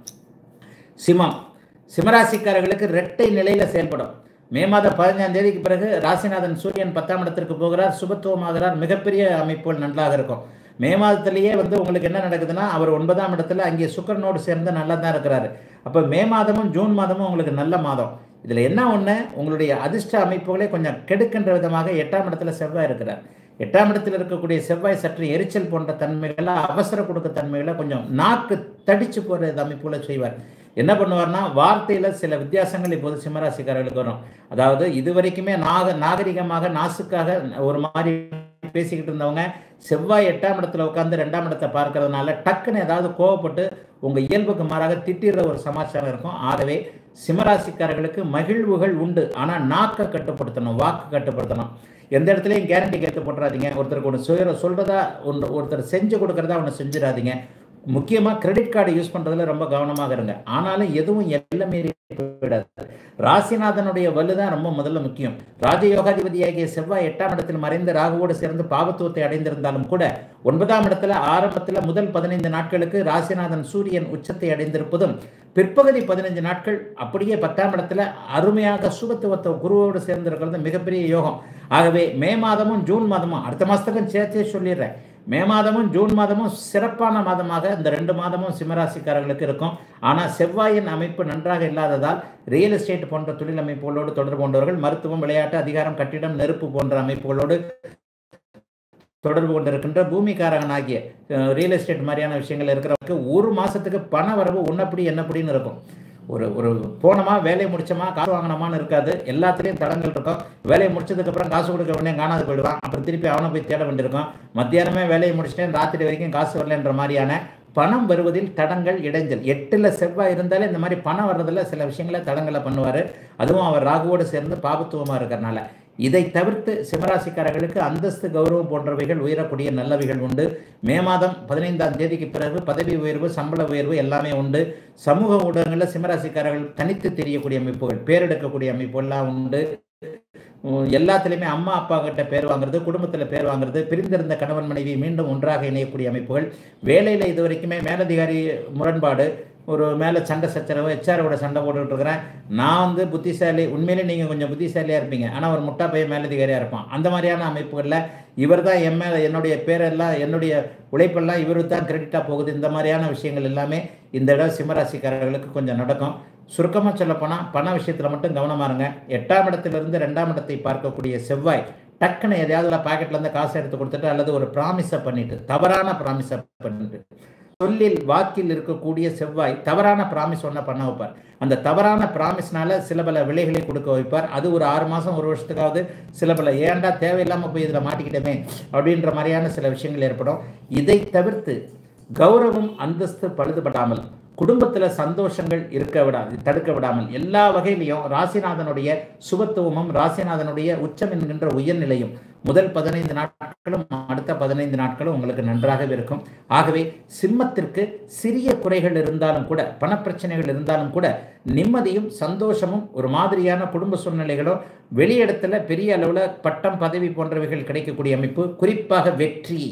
சிம்மம் சிம்மராசிக்காரர்களுக்கு இரட்டை நிலையில செயல்படும் மே மாதம் பதினஞ்சாம் தேதிக்கு பிறகு ராசிநாதன் சூரியன் பத்தாம் இடத்திற்கு போகிறார் சுபத்துவமாகிறார் மிகப்பெரிய அமைப்புகள் நன்றாக இருக்கும் மே மாதத்திலேயே வந்து உங்களுக்கு என்ன நடக்குதுன்னா அவர் ஒன்பதாம் இடத்துல அங்கே சுக்கரனோடு சேர்ந்து நல்லா தான் இருக்கிறாரு அப்போ மே மாதமும் ஜூன் மாதமும் உங்களுக்கு நல்ல மாதம் இதில் என்ன ஒன்று உங்களுடைய அதிர்ஷ்ட அமைப்புகளை கொஞ்சம் கெடுக்கின்ற விதமாக எட்டாம் இடத்துல செவ்வாய் இருக்கிறார் எட்டாம் இடத்தில் இருக்கக்கூடிய செவ்வாய் சற்று எரிச்சல் போன்ற தன்மைகளை அவசர கொடுக்க தன்மைகளை கொஞ்சம் நாக்கு தடிச்சு போகிற அமைப்புகளை செய்வார் என்ன பண்ணுவார்னா வார்த்தையில் சில வித்தியாசங்கள் இப்போது சிம்மராசிக்காரர்களுக்கு வரும் அதாவது இது வரைக்குமே நாக நாகரிகமாக நாசுக்காக ஒரு மாதிரி பேசிக்கிட்டு இருந்தவங்க செவ்வாய் எட்டாம் இடத்துல உட்காந்து ரெண்டாம் இடத்தை பார்க்கறதுனால டக்குன்னு ஏதாவது கோவப்பட்டு உங்கள் இயல்புக்கு மாறாக திட்டிடுற ஒரு சமாச்சாரம் இருக்கும் ஆகவே சிம்மராசிக்காரர்களுக்கு மகிழ்வுகள் உண்டு ஆனால் நாக்கை கட்டுப்படுத்தணும் வாக்கு கட்டுப்படுத்தணும் எந்த இடத்துலையும் கேரண்டி கேட்டு போட்டுறாதீங்க ஒருத்தருக்கு ஒன்று சுய சொல்கிறதா ஒன்று ஒருத்தர் செஞ்சு கொடுக்குறதா ஒன்று செஞ்சிடாதீங்க முக்கியமாக கிரெடிட் கார்டு யூஸ் பண்ணுறதுல ரொம்ப கவனமாக இருங்க ஆனாலும் எதுவும் எல்லை மீறி போயிடாது ராசிநாதனுடைய வலு தான் ரொம்ப முதல்ல முக்கியம் ராஜயோகாதிபதியாகிய செவ்வாய் எட்டாம் இடத்தில் மறைந்து ராகுவோடு சேர்ந்து பாவத்துவத்தை அடைந்திருந்தாலும் கூட ஒன்பதாம் இடத்துல ஆரம்பத்தில் முதல் பதினைந்து நாட்களுக்கு ராசிநாதன் சூரியன் உச்சத்தை அடைந்திருப்பதும் பிற்பகுதி பதினைஞ்சு நாட்கள் அப்படியே பத்தாம் இடத்துல அருமையாக சுபத்துவத்தை குருவோடு சேர்ந்திருக்கிறது மிகப்பெரிய யோகம் ஆகவே மே மாதமும் ஜூன் மாதமும் அடுத்த மாதத்துக்கும் சேர்த்தே சொல்லிடுறேன் மே மாதமும் ஜூன் மாதமும் சிறப்பான மாதமாக இந்த ரெண்டு மாதமும் சிம்மராசிக்காரர்களுக்கு இருக்கும் ஆனால் செவ்வாயின் அமைப்பு நன்றாக இல்லாததால் ரியல் எஸ்டேட் போன்ற தொழில் அமைப்புகளோடு தொடர்பு கொண்டவர்கள் மருத்துவம் விளையாட்டு அதிகாரம் கட்டிடம் நெருப்பு போன்ற அமைப்புகளோடு தொடர்பு கொண்டிருக்கின்ற பூமிக்காரகனாகிய ரியல் எஸ்டேட் மாதிரியான விஷயங்கள் இருக்கிறவங்களுக்கு ஒரு மாதத்துக்கு பண வரவு உன்னப்படி என்னப்படின்னு இருக்கும் ஒரு ஒரு போனோமா வேலையை முடிச்சோமா காசு வாங்கினோமான்னு இருக்காது எல்லாத்துலேயும் தடங்கள் இருக்கும் வேலையை முடிச்சதுக்கப்புறம் காசு கொடுக்க உடனே காணாது போயிடுவான் அப்புறம் திருப்பி அவனை போய் தேட வேண்டியிருக்கும் மத்தியானமே வேலையை முடிச்சிட்டேன் ராத்திரி வரைக்கும் காசு வரலன்ற மாதிரியான பணம் வருவதில் தடங்கள் இடைஞ்சல் எட்டில் செவ்வாய் இருந்தாலே இந்த மாதிரி பணம் வர்றதில் சில விஷயங்களை தடங்களை பண்ணுவார் அதுவும் அவர் ராகுவோடு சேர்ந்து பாபத்துவமாக இருக்கிறனால இதை தவிர்த்து சிம்மராசிக்காரர்களுக்கு அந்தஸ்து கௌரவம் போன்றவைகள் உயரக்கூடிய நல்லவைகள் உண்டு மே மாதம் பதினைந்தாம் தேதிக்கு பிறகு பதவி உயர்வு சம்பள உயர்வு எல்லாமே உண்டு சமூக ஊடகங்களில் சிம்மராசிக்காரர்கள் தனித்து தெரியக்கூடிய அமைப்புகள் பேரெடுக்கக்கூடிய அமைப்புகள்லாம் உண்டு எல்லாத்துலேயுமே அம்மா அப்பா கிட்ட பேர் வாங்குறது குடும்பத்தில் பேர் வாங்குறது பிரிந்திருந்த கணவன் மனைவி மீண்டும் ஒன்றாக இணையக்கூடிய அமைப்புகள் வேலையில் இது வரைக்குமே மேலதிகாரி முரண்பாடு ஒரு மேலே சண்டை சச்சரவு ஹெச்ஆரோட சண்டை போட்டுக்கிட்டு இருக்கிறேன் நான் வந்து புத்திசாலி உண்மையிலே நீங்கள் கொஞ்சம் புத்திசாலியாக இருப்பீங்க ஆனால் ஒரு முட்டா பையன் மேலதிகாரியாக இருப்பான் அந்த மாதிரியான அமைப்புகளில் இவர் தான் என் மேலே என்னுடைய பேரெல்லாம் என்னுடைய உழைப்பெல்லாம் இவரு தான் கிரெடிட்டாக போகுது இந்த மாதிரியான விஷயங்கள் எல்லாமே இந்த இடம் சிம்மராசிக்காரர்களுக்கு கொஞ்சம் நடக்கும் சுருக்கமாக சொல்லப்போனால் பண விஷயத்தில் மட்டும் கவனமாக இருங்க எட்டாம் இடத்திலிருந்து ரெண்டாம் இடத்தை பார்க்கக்கூடிய செவ்வாய் டக்குன்னு எதையாவது பாக்கெட்லேருந்து காசு எடுத்து கொடுத்துட்டு அல்லது ஒரு ப்ராமிஸை பண்ணிட்டு தவறான ப்ராமிஸை பண்ணிட்டு சொல்லில் வாக்கில் இருக்கக்கூடிய செவ்வாய் தவறான ப்ராமிஸ் ஒன்றை பண்ண வைப்பார் அந்த தவறான ப்ராமிஸ்னால சில பல விலைகளை கொடுக்க வைப்பார் அது ஒரு ஆறு மாதம் ஒரு வருஷத்துக்காவது சில பல ஏண்டா தேவையில்லாமல் போய் இதில் மாட்டிக்கிட்டோமே அப்படின்ற மாதிரியான சில விஷயங்கள் ஏற்படும் இதை தவிர்த்து கௌரவம் அந்தஸ்து பழுதுபடாமல் குடும்பத்தில் சந்தோஷங்கள் இருக்க விடாது தடுக்க விடாமல் எல்லா வகையிலையும் ராசிநாதனுடைய சுபத்துவமும் ராசிநாதனுடைய உச்சம் என்கின்ற உயர்நிலையும் முதல் பதினைந்து நாட்களும் அடுத்த பதினைந்து நாட்களும் உங்களுக்கு நன்றாகவே இருக்கும் ஆகவே சிம்மத்திற்கு சிறிய குறைகள் இருந்தாலும் கூட பணப்பிரச்சனைகள் இருந்தாலும் கூட நிம்மதியும் சந்தோஷமும் ஒரு மாதிரியான குடும்ப சூழ்நிலைகளும் வெளியிடத்துல பெரிய அளவில் பட்டம் பதவி போன்றவைகள் கிடைக்கக்கூடிய அமைப்பு குறிப்பாக வெற்றி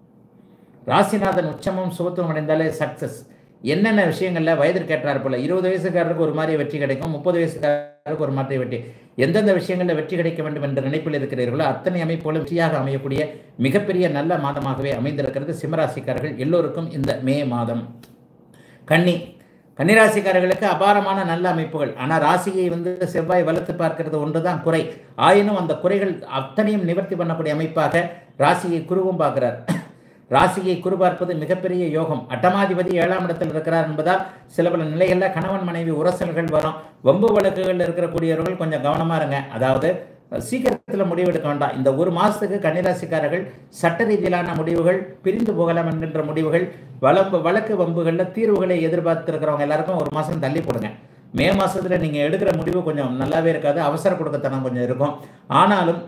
ராசிநாதன் உச்சமும் சுபத்துவம் அடைந்தாலே சக்சஸ் என்னென்ன விஷயங்களில் வயதிற்கு கேட்டார் போல இருபது வயசுக்காரருக்கு ஒரு மாதிரி வெற்றி கிடைக்கும் முப்பது வயசுக்காரருக்கு ஒரு மாதிரி வெற்றி எந்தெந்த விஷயங்களில் வெற்றி கிடைக்க வேண்டும் என்ற நினைப்பில் இருக்கிறீர்களோ அத்தனை அமைப்புகளும் வெற்றியாக அமையக்கூடிய மிகப்பெரிய நல்ல மாதமாகவே அமைந்திருக்கிறது சிம்மராசிக்காரர்கள் எல்லோருக்கும் இந்த மே மாதம் கன்னி கன்னிராசிக்காரர்களுக்கு அபாரமான நல்ல அமைப்புகள் ஆனால் ராசியை வந்து செவ்வாய் வளர்த்து பார்க்கிறது ஒன்று தான் குறை ஆயினும் அந்த குறைகள் அத்தனையும் நிவர்த்தி பண்ணக்கூடிய அமைப்பாக ராசியை குருவும் பார்க்கிறார் ராசியை குறிபார்ப்பது மிகப்பெரிய யோகம் அட்டமாதிபதி ஏழாம் இடத்தில் இருக்கிறார் என்பதால் சில பல நிலைகளில் கணவன் மனைவி உரசல்கள் வரும் வம்பு வழக்குகள் இருக்கக்கூடியவர்கள் கொஞ்சம் கவனமாக இருங்க அதாவது சீக்கிரத்தில் முடிவெடுக்க வேண்டாம் இந்த ஒரு மாதத்துக்கு கன்னிராசிக்காரர்கள் சட்ட ரீதியிலான முடிவுகள் பிரிந்து போகலாம் என்கின்ற முடிவுகள் வளம்பு வழக்கு வம்புகளில் தீர்வுகளை எதிர்பார்த்துருக்கிறவங்க எல்லாருக்கும் ஒரு மாதம் தள்ளி போடுங்க மே மாதத்தில் நீங்கள் எடுக்கிற முடிவு கொஞ்சம் நல்லாவே இருக்காது அவசர கொடுக்கத்தனம் கொஞ்சம் இருக்கும் ஆனாலும்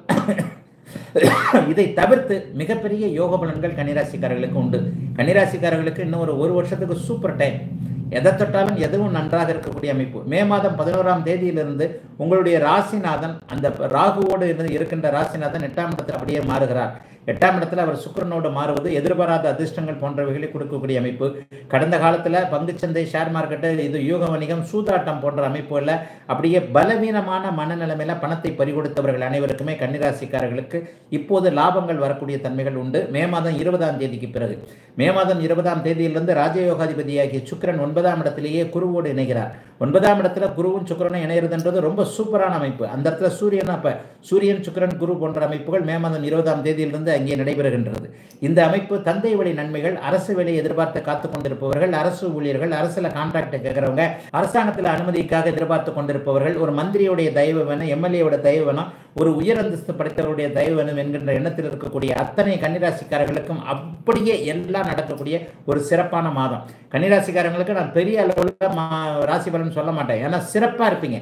இதை தவிர்த்து மிகப்பெரிய யோக பலன்கள் கன்னிராசிக்காரர்களுக்கு உண்டு கன்னிராசிக்காரர்களுக்கு இன்னும் ஒரு ஒரு வருஷத்துக்கு சூப்பர் டைம் எதை தொட்டாலும் எதுவும் நன்றாக இருக்கக்கூடிய அமைப்பு மே மாதம் பதினோராம் தேதியிலிருந்து உங்களுடைய ராசிநாதன் அந்த ராகுவோடு இருந்து இருக்கின்ற ராசிநாதன் எட்டாம் இடத்தில் அப்படியே மாறுகிறார் எட்டாம் இடத்துல அவர் சுக்கரனோடு மாறுவது எதிர்பாராத அதிர்ஷ்டங்கள் போன்றவைகளை கொடுக்கக்கூடிய அமைப்பு கடந்த காலத்தில் பங்குச்சந்தை ஷேர் மார்க்கெட்டு இது யூக வணிகம் சூதாட்டம் போன்ற அமைப்புகளில் அப்படியே பலவீனமான மனநிலைமையில பணத்தை பறிகொடுத்தவர்கள் அனைவருக்குமே கன்னிராசிக்காரர்களுக்கு இப்போது லாபங்கள் வரக்கூடிய தன்மைகள் உண்டு மே மாதம் இருபதாம் தேதிக்கு பிறகு மே மாதம் இருபதாம் தேதியிலிருந்து ராஜயோகாதிபதியாகிய சுக்கரன் ஒன்பதாம் இடத்திலேயே குருவோடு இணைகிறார் ஒன்பதாம் இடத்துல குருவும் சுக்கரனும் இணைகிறதுன்றது ரொம்ப சூப்பரான அமைப்பு அந்த இடத்துல சூரியன் அப்ப சூரியன் சுக்கரன் குரு போன்ற அமைப்புகள் மே மாதம் இருபதாம் தேதியிலிருந்து அங்கே நடைபெறுகின்றது இந்த அமைப்பு தந்தை வழி நன்மைகள் அரசு வேலை எதிர்பார்த்து காத்து கொண்டிருப்பவர்கள் அரசு ஊழியர்கள் அரசுல கான்ட்ராக்ட் கேட்கிறவங்க அரசாங்கத்தில் அனுமதிக்காக எதிர்பார்த்து கொண்டிருப்பவர்கள் ஒரு மந்திரியுடைய தயவு வேணும் எம்எல்ஏவோட தயவு வேணும் ஒரு உயர் அந்தஸ்து படைத்தவருடைய தயவு வேணும் என்கின்ற எண்ணத்தில் இருக்கக்கூடிய அத்தனை கன்னிராசிக்காரர்களுக்கும் அப்படியே எல்லாம் நடக்கக்கூடிய ஒரு சிறப்பான மாதம் கன்னிராசிக்காரங்களுக்கு நான் பெரிய அளவில் ராசி பலன் சொல்ல மாட்டேன் ஏன்னா சிறப்பாக இருப்பீங்க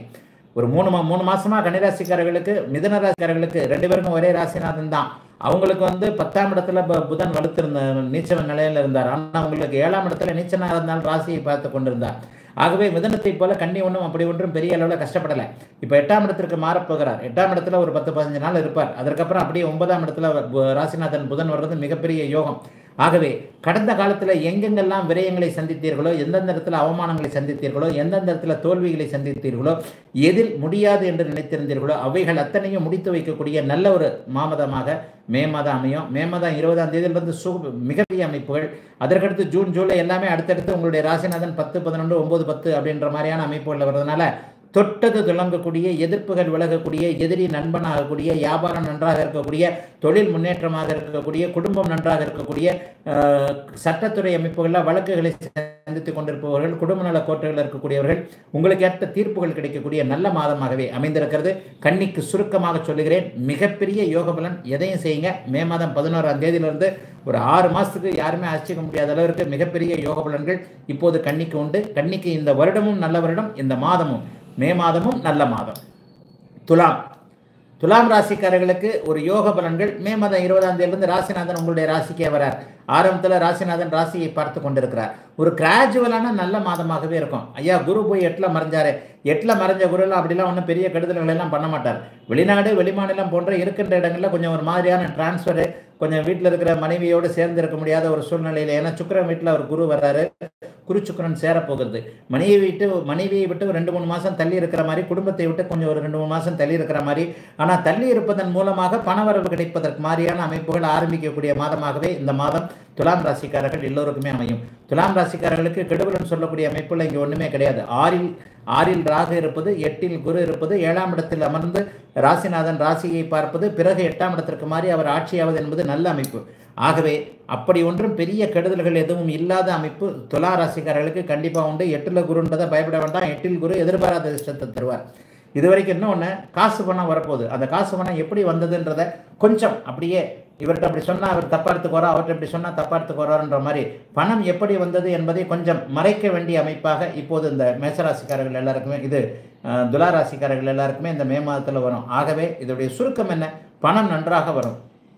ஒரு மூணு மா மூணு மாசமா கன்னிராசிக்காரர்களுக்கு மிதன ராசிக்காரர்களுக்கு ரெண்டு பேருக்கும் ஒரே ராசிநாதன் தான் அவங்களுக்கு வந்து பத்தாம் இடத்துல ப- புதன் வலுத்திருந்த நீச்ச நிலையில இருந்தார் ஆனால் அவங்களுக்கு ஏழாம் இடத்துல நீச்சனாக இருந்தால் ராசியை பார்த்து கொண்டிருந்தார் ஆகவே மிதனத்தை போல கன்னி ஒன்றும் அப்படி ஒன்றும் பெரிய அளவில் கஷ்டப்படலை இப்போ எட்டாம் இடத்திற்கு மாறப்போகிறார் எட்டாம் இடத்துல ஒரு பத்து பதினஞ்சு நாள் இருப்பார் அதற்கப்புறம் அப்படியே ஒன்பதாம் இடத்துல பு- ராசிநாதன் புதன் வர்றது மிகப்பெரிய யோகம் ஆகவே கடந்த காலத்தில் எங்கெங்கெல்லாம் விரயங்களை சந்தித்தீர்களோ எந்தெந்த இடத்துல அவமானங்களை சந்தித்தீர்களோ எந்தெந்த இடத்துல தோல்விகளை சந்தித்தீர்களோ எதில் முடியாது என்று நினைத்திருந்தீர்களோ அவைகள் அத்தனையும் முடித்து வைக்கக்கூடிய நல்ல ஒரு மாமதமாக மே மாதம் அமையும் மே மாதம் இருபதாம் தேதியிலிருந்து சு மிகப்பெரிய அமைப்புகள் அதற்கடுத்து ஜூன் ஜூலை எல்லாமே அடுத்தடுத்து உங்களுடைய ராசிநாதன் பத்து பதினொன்று ஒன்பது பத்து அப்படின்ற மாதிரியான அமைப்புகள் வர்றதுனால தொட்டது துளங்கக்கூடிய எதிர்ப்புகள் விலகக்கூடிய எதிரி நண்பனாகக்கூடிய வியாபாரம் நன்றாக இருக்கக்கூடிய தொழில் முன்னேற்றமாக இருக்கக்கூடிய குடும்பம் நன்றாக இருக்கக்கூடிய அஹ், சட்டத்துறை அமைப்புகளில் வழக்குகளை சந்தித்துக் கொண்டிருப்பவர்கள் குடும்ப நல கோர்ட்டுகளில் இருக்கக்கூடியவர்கள் உங்களுக்கு ஏற்ற தீர்ப்புகள் கிடைக்கக்கூடிய நல்ல மாதமாகவே அமைந்திருக்கிறது கன்னிக்கு சுருக்கமாக சொல்லுகிறேன் மிகப்பெரிய யோக பலன் எதையும் செய்யுங்க மே மாதம் பதினோராம் தேதியிலிருந்து ஒரு ஆறு மாதத்துக்கு யாருமே ஆச்சரிக்க முடியாத அளவிற்கு மிகப்பெரிய யோக பலன்கள் இப்போது கன்னிக்கு உண்டு கன்னிக்கு இந்த வருடமும் நல்ல வருடம் இந்த மாதமும் மே மாதமும் நல்ல மாதம் துலாம் துலாம் ராசிக்காரர்களுக்கு ஒரு யோக பலன்கள் மே மாதம் இருபதாம் தேதியிலிருந்து ராசிநாதன் உங்களுடைய ராசிக்கே வரார் ஆரம்பத்தில் ராசிநாதன் ராசியை பார்த்து கொண்டிருக்கிறார் ஒரு கிராஜுவலான நல்ல மாதமாகவே இருக்கும் ஐயா குரு போய் எட்டில் மறைஞ்சாரு எட்டில் மறைஞ்ச குருலாம் அப்படிலாம் ஒன்றும் பெரிய கெடுதல்கள் எல்லாம் பண்ண மாட்டார் வெளிநாடு வெளிமாநிலம் போன்ற இருக்கின்ற இடங்களில் கொஞ்சம் ஒரு மாதிரியான டிரான்ஸ்ஃபரு கொஞ்சம் வீட்டில் இருக்கிற மனைவியோடு சேர்ந்து இருக்க முடியாத ஒரு சூழ்நிலையில் ஏன்னா சுக்கிரன் வீட்டில் அவர் குரு வர்றாரு குரு சுக்கிரன் சேரப்போகிறது மனைவியை விட்டு மனைவியை விட்டு ஒரு ரெண்டு மூணு மாதம் தள்ளி இருக்கிற மாதிரி குடும்பத்தை விட்டு கொஞ்சம் ஒரு ரெண்டு மூணு மாதம் தள்ளி இருக்கிற மாதிரி ஆனால் தள்ளி இருப்பதன் மூலமாக பணவரவு கிடைப்பதற்கு மாதிரியான அமைப்புகள் ஆரம்பிக்கக்கூடிய மாதமாகவே இந்த மாதம் துலாம் ராசிக்காரர்கள் எல்லோருக்குமே அமையும் துலாம் ராசிக்காரர்களுக்கு கெடுபலன் சொல்லக்கூடிய அமைப்புல இங்கே ஒன்றுமே கிடையாது ஆறில் ஆறில் ராகு இருப்பது எட்டில் குரு இருப்பது ஏழாம் இடத்தில் அமர்ந்து ராசிநாதன் ராசியை பார்ப்பது பிறகு எட்டாம் இடத்திற்கு மாறி அவர் ஆட்சியாவது என்பது நல்ல அமைப்பு ஆகவே அப்படி ஒன்றும் பெரிய கெடுதல்கள் எதுவும் இல்லாத அமைப்பு துலா ராசிக்காரர்களுக்கு கண்டிப்பாக உண்டு எட்டில் குருன்றதை பயப்பட வேண்டாம் எட்டில் குரு எதிர்பாராத இஷ்டத்தை தருவார் இது வரைக்கும் இன்னொன்று காசு பணம் வரப்போகுது அந்த காசு பணம் எப்படி வந்ததுன்றத கொஞ்சம் அப்படியே இவர்கிட்ட அப்படி சொன்னால் அவர் தப்பா எடுத்துக்கோரா அவர்கிட்ட இப்படி சொன்னால் தப்பா எடுத்துக்கோறாருன்ற மாதிரி பணம் எப்படி வந்தது என்பதை கொஞ்சம் மறைக்க வேண்டிய அமைப்பாக இப்போது இந்த மேசராசிக்காரர்கள் எல்லாருக்குமே இது அஹ், துலா ராசிக்காரர்கள் எல்லாருக்குமே இந்த மே மாதத்தில் வரும் ஆகவே இதோடைய சுருக்கம் என்ன பணம் நன்றாக வரும்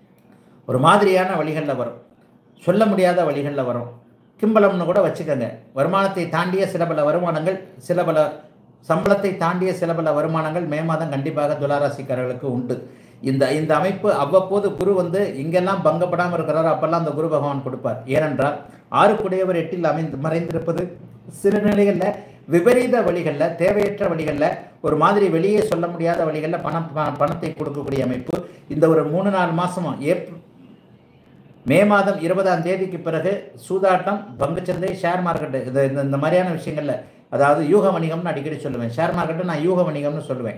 ஒரு மாதிரியான வழிகளில் வரும் சொல்ல முடியாத வழிகளில் வரும் கிம்பளம்னு கூட வச்சுக்கோங்க வருமானத்தை தாண்டிய சில பல வருமானங்கள் சில பல சம்பளத்தை தாண்டிய சில பல வருமானங்கள் மே மாதம் கண்டிப்பாக துளாராசிக்காரர்களுக்கு உண்டு இந்த இந்த அமைப்பு அவ்வப்போது குரு வந்து இங்கெல்லாம் பங்கப்படாமல் இருக்கிறாரோ அப்பெல்லாம் அந்த குரு பகவான் கொடுப்பார் ஏனென்றால் ஆறுக்குடையவர் எட்டில் அமைந்து மறைந்திருப்பது சில நிலைகளில் விபரீத வழிகளில் தேவையற்ற வழிகளில் ஒரு மாதிரி வெளியே சொல்ல முடியாத வழிகளில் பணம் ப- பணத்தை கொடுக்கக்கூடிய அமைப்பு இந்த ஒரு மூணு நாலு மாதமும் ஏப்ரல் மே மாதம் இருபதாம் தேதிக்கு பிறகு சூதாட்டம் பங்குச்சந்தை ஷேர் மார்க்கெட்டு இது இந்த இந்த மாதிரியான விஷயங்கள்ல அதாவது யூக வணிகம்னு அடிக்கடி சொல்லுவேன் ஷேர் மார்க்கெட்டு நான் யூக வணிகம்னு சொல்லுவேன்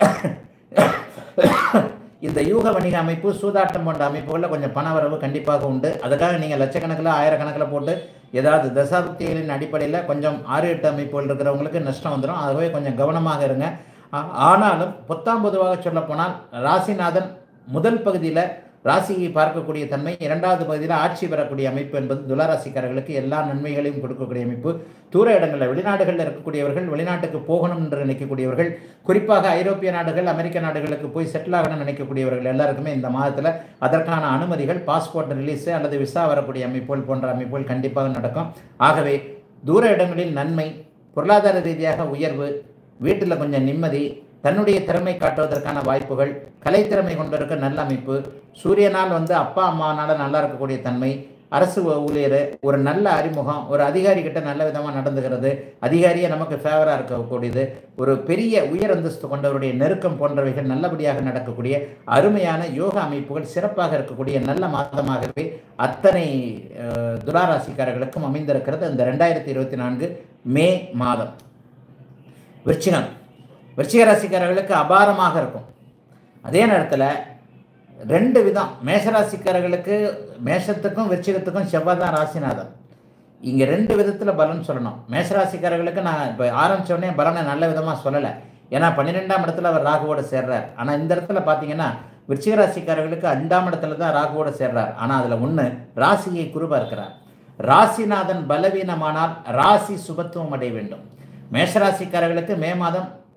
இந்த யூக வணிக அமைப்பு சூதாட்டம் போன்ற அமைப்புகளில் கொஞ்சம் பண வரவு கண்டிப்பாக உண்டு அதுக்காக நீங்கள் லட்சக்கணக்கில் ஆயிரக்கணக்கில் போட்டு ஏதாவது தசாப்திகளின் அடிப்படையில் கொஞ்சம் ஆறு எட்டு அமைப்புகள் இருக்கிறவங்களுக்கு நஷ்டம் வந்துடும் ஆகவே கொஞ்சம் கவனமாக இருங்க ஆ- ஆனாலும் பொத்தாம் பொதுவாக சொல்லப்போனால் ராசிநாதன் முதல் பகுதியில் ராசியை பார்க்கக்கூடிய தன்மை இரண்டாவது பகுதியில் ஆட்சி பெறக்கூடிய அமைப்பு என்பது துளாராசிக்காரர்களுக்கு எல்லா நன்மைகளையும் கொடுக்கக்கூடிய அமைப்பு தூர இடங்களில் வெளிநாடுகளில் இருக்கக்கூடியவர்கள் வெளிநாட்டுக்கு போகணும் என்று நினைக்கக்கூடியவர்கள் குறிப்பாக ஐரோப்பிய நாடுகள் அமெரிக்க நாடுகளுக்கு போய் செட்டில் ஆகணும்னு நினைக்கக்கூடியவர்கள் எல்லாருக்குமே இந்த மாதத்தில் அதற்கான அனுமதிகள் பாஸ்போர்ட் ரிலீஸு அல்லது விசா வரக்கூடிய அமைப்புகள் போன்ற அமைப்புகள் கண்டிப்பாக நடக்கும் ஆகவே தூர இடங்களில் நன்மை பொருளாதார ரீதியாக உயர்வு வீட்டில் கொஞ்சம் நிம்மதி தன்னுடைய திறமை காட்டுவதற்கான வாய்ப்புகள் கலைத்திறமை கொண்டிருக்க நல்ல அமைப்பு சூரியனால் வந்து அப்பா அம்மானால நல்லா இருக்கக்கூடிய தன்மை அரசு ஊழியர் ஒரு நல்ல அறிமுகம் ஒரு அதிகாரி கிட்ட நல்ல விதமாக நடந்துகிறது அதிகாரியே நமக்கு ஃபேவராக இருக்கக்கூடியது ஒரு பெரிய உயர் அந்தஸ்து கொண்டவருடைய நெருக்கம் போன்றவைகள் நல்லபடியாக நடக்கக்கூடிய அருமையான யோகா அமைப்புகள் சிறப்பாக இருக்கக்கூடிய நல்ல மாதமாகவே அத்தனை அஹ், துளாராசிக்காரர்களுக்கும் அமைந்திருக்கிறது இந்த ரெண்டாயிரத்தி இருபத்தி நான்கு மே மாதம் விருச்சிகம் விருச்சிக ராசிக்காரர்களுக்கு அபாரமாக இருக்கும் அதே நேரத்தில் ரெண்டு விதம் மேஷராசிக்காரர்களுக்கு மேஷத்துக்கும் விருச்சிகத்துக்கும் செவ்வாய் தான் ராசிநாதன் இங்கே ரெண்டு விதத்தில் பலன் சொல்லணும் மேஷராசிக்காரர்களுக்கு நான் இப்போ ஆரம்பிச்ச உடனே பலனை நல்ல விதமாக சொல்லலை ஏன்னா பன்னிரெண்டாம் இடத்துல அவர் ராகுவோட சேர்றார் ஆனால் இந்த இடத்துல பார்த்தீங்கன்னா விருச்சிக ராசிக்காரர்களுக்கு அஞ்சாம் இடத்துல தான் ராகுவோட சேர்றார் ஆனால் அதில் ஒன்று ராசியை குருபா இருக்கிறார் ராசிநாதன் பலவீனமானால் ராசி சுபத்துவம் அடைய வேண்டும் மேஷராசிக்காரர்களுக்கு மே மாதம்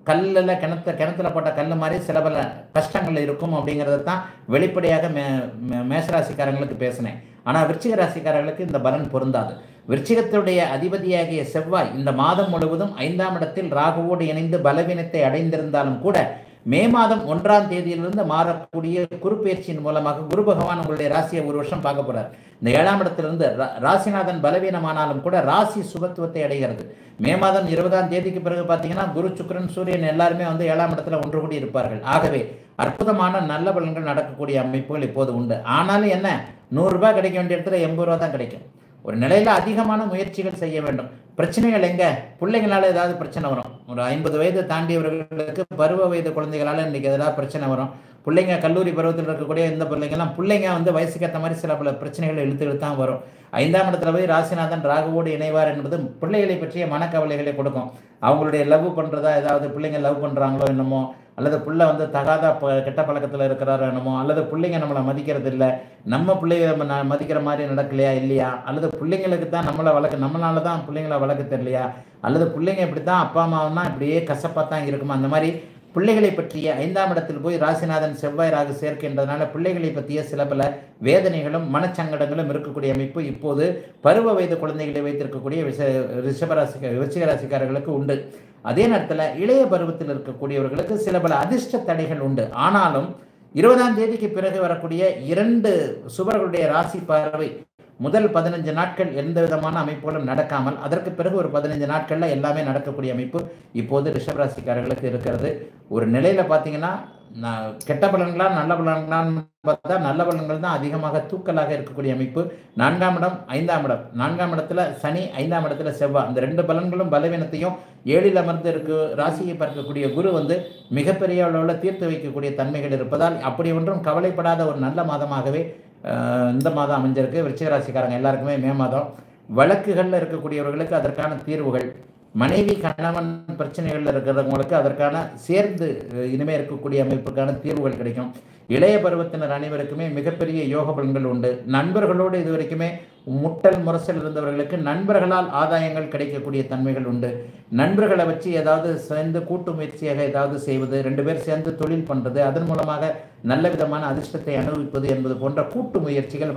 கல்லில் கிணத்து கிணத்துல போட்ட கல் மாதிரி சில பல கஷ்டங்கள் இருக்கும் அப்படிங்கிறத தான் வெளிப்படையாக மே மே- மேஷராசிக்காரங்களுக்கு பேசினேன் ஆனால் விருச்சிக ராசிக்காரர்களுக்கு இந்த பலன் பொருந்தாது விருச்சிகத்துடைய அதிபதியாகிய செவ்வாய் இந்த மாதம் முழுவதும் ஐந்தாம் இடத்தில் ராகுவோடு இணைந்து பலவீனத்தை அடைந்திருந்தாலும் கூட மே மாதம் ஒன்றாம் தேதியிலிருந்து மாறக்கூடிய குரு பயிற்சியின் மூலமாக குரு பகவான் உங்களுடைய ராசியை ஒரு வருஷம் பார்க்க போறார் இந்த ஏழாம் இடத்திலிருந்து ரா- ராசிநாதன் பலவீனமானாலும் கூட ராசி சுபத்துவத்தை அடைகிறது மே மாதம் இருபதாம் தேதிக்கு பிறகு பார்த்தீங்கன்னா குரு சுக்கிரன் சூரியன் எல்லாருமே வந்து ஏழாம் இடத்துல ஒன்று கூடி இருப்பார்கள் ஆகவே அற்புதமான நல்ல பலன்கள் நடக்கக்கூடிய அமைப்புகள் இப்போது உண்டு ஆனாலும் என்ன நூறு ரூபாய் கிடைக்க வேண்டிய இடத்துல எண்பது ரூபா தான் கிடைக்கும் ஒரு நிலையில அதிகமான முயற்சிகள் செய்ய வேண்டும் பிரச்சனைகள் எங்க பிள்ளைங்களால ஏதாவது பிரச்சனை வரும் ஒரு ஐம்பது வயது தாண்டியவர்களுக்கு பருவ வயது குழந்தைகளால இன்னைக்கு ஏதாவது பிரச்சனை வரும் பிள்ளைங்க கல்லூரி பருவத்தில் இருக்கக்கூடிய இந்த பிள்ளைங்கெல்லாம் பிள்ளைங்க வந்து வயசுக்கு ஏற்ற மாதிரி சில பல பிரச்சனைகள் இழுத்து இழுத்து தான் வரும் ஐந்தாம் இடத்துல போய் ராசிநாதன் ராகுவோடு இணைவார் என்பது பிள்ளைகளை பற்றிய மனக்கவலைகளை கொடுக்கும் அவங்களுடைய லவ் பண்றதா ஏதாவது பிள்ளைங்க லவ் பண்றாங்களோ என்னமோ அல்லது புள்ள வந்து தகாத ப- கெட்ட பழக்கத்தில் இருக்கிறாரோ என்னமோ அல்லது பிள்ளைங்க நம்மளை மதிக்கிறது இல்லை நம்ம பிள்ளைங்க நம்ம ந- மதிக்கிற மாதிரி நடக்கலையா இல்லையா அல்லது பிள்ளைங்களுக்கு தான் நம்மளை வளர்க்க நம்மளால தான் பிள்ளைங்களை வளர்க்க தெரியலையா அல்லது பிள்ளைங்க இப்படி தான் அப்பா அம்மாவுன்னா இப்படியே கசப்பாக தான் இருக்குமா அந்த மாதிரி பிள்ளைகளை பற்றிய ஐந்தாம் இடத்தில் போய் ராசிநாதன் செவ்வாய் ராகு சேர்க்கின்றதுனால பிள்ளைகளை பற்றிய சில பல வேதனைகளும் மனச்சங்கடங்களும் இருக்கக்கூடிய அமைப்பு இப்போது பருவ வயது குழந்தைகளை வைத்திருக்கக்கூடிய விஷ ரிஷபராசி விருச்சிக ராசிக்காரர்களுக்கு உண்டு அதே நேரத்தில் இளைய பருவத்தில் இருக்கக்கூடியவர்களுக்கு சில பல அதிர்ஷ்ட தடைகள் உண்டு ஆனாலும் இருபதாம் தேதிக்கு பிறகு வரக்கூடிய இரண்டு சுவர்களுடைய ராசி பார்வை முதல் பதினஞ்சு நாட்கள் எந்த விதமான அமைப்புகளும் நடக்காமல் அதற்கு பிறகு ஒரு பதினஞ்சு நாட்கள்ல எல்லாமே நடக்கக்கூடிய அமைப்பு இப்போது ரிஷபராசிக்காரர்களுக்கு இருக்கிறது ஒரு நிலையில பார்த்தீங்கன்னா நான் கெட்ட பலன்களா நல்ல பலன்களான்னு பார்த்தா நல்ல பலன்கள் தான் அதிகமாக தூக்கலாக இருக்கக்கூடிய அமைப்பு நான்காம் இடம் ஐந்தாம் இடம் நான்காம் இடத்துல சனி ஐந்தாம் இடத்துல செவ்வாய் இந்த ரெண்டு பலன்களும் பலவீனத்தையும் ஏழில் அமர்ந்து இருக்கு ராசியை பார்க்கக்கூடிய குரு வந்து மிகப்பெரிய அளவில் தீர்த்து வைக்கக்கூடிய தன்மைகள் இருப்பதால் அப்படி ஒன்றும் கவலைப்படாத ஒரு நல்ல மாதமாகவே அஹ், இந்த மாதம் அமைஞ்சிருக்கு விருச்சிக ராசிக்காரங்க எல்லாருக்குமே மே மாதம் வழக்குகளில் இருக்கக்கூடியவர்களுக்கு அதற்கான தீர்வுகள் மனைவி கணவன் பிரச்சனைகளில் இருக்கிறவங்களுக்கு அதற்கான சேர்ந்து அஹ், இனிமே இருக்கக்கூடிய அமைப்புக்கான தீர்வுகள் கிடைக்கும் இளைய பருவத்தினர் அனைவருக்குமே மிகப்பெரிய யோக பலன்கள் உண்டு நண்பர்களோடு இது வரைக்குமே முட்டல் முரசல் இருந்தவர்களுக்கு நண்பர்களால் ஆதாயங்கள் கிடைக்கக்கூடிய தன்மைகள் உண்டு நண்பர்களை வச்சு ஏதாவது சேர்ந்து கூட்டு முயற்சியாக ஏதாவது செய்வது ரெண்டு பேர் சேர்ந்து தொழில் பண்றது அதன் மூலமாக நல்ல விதமான அதிர்ஷ்டத்தை அனுபவிப்பது என்பது போன்ற கூட்டு முயற்சிகள்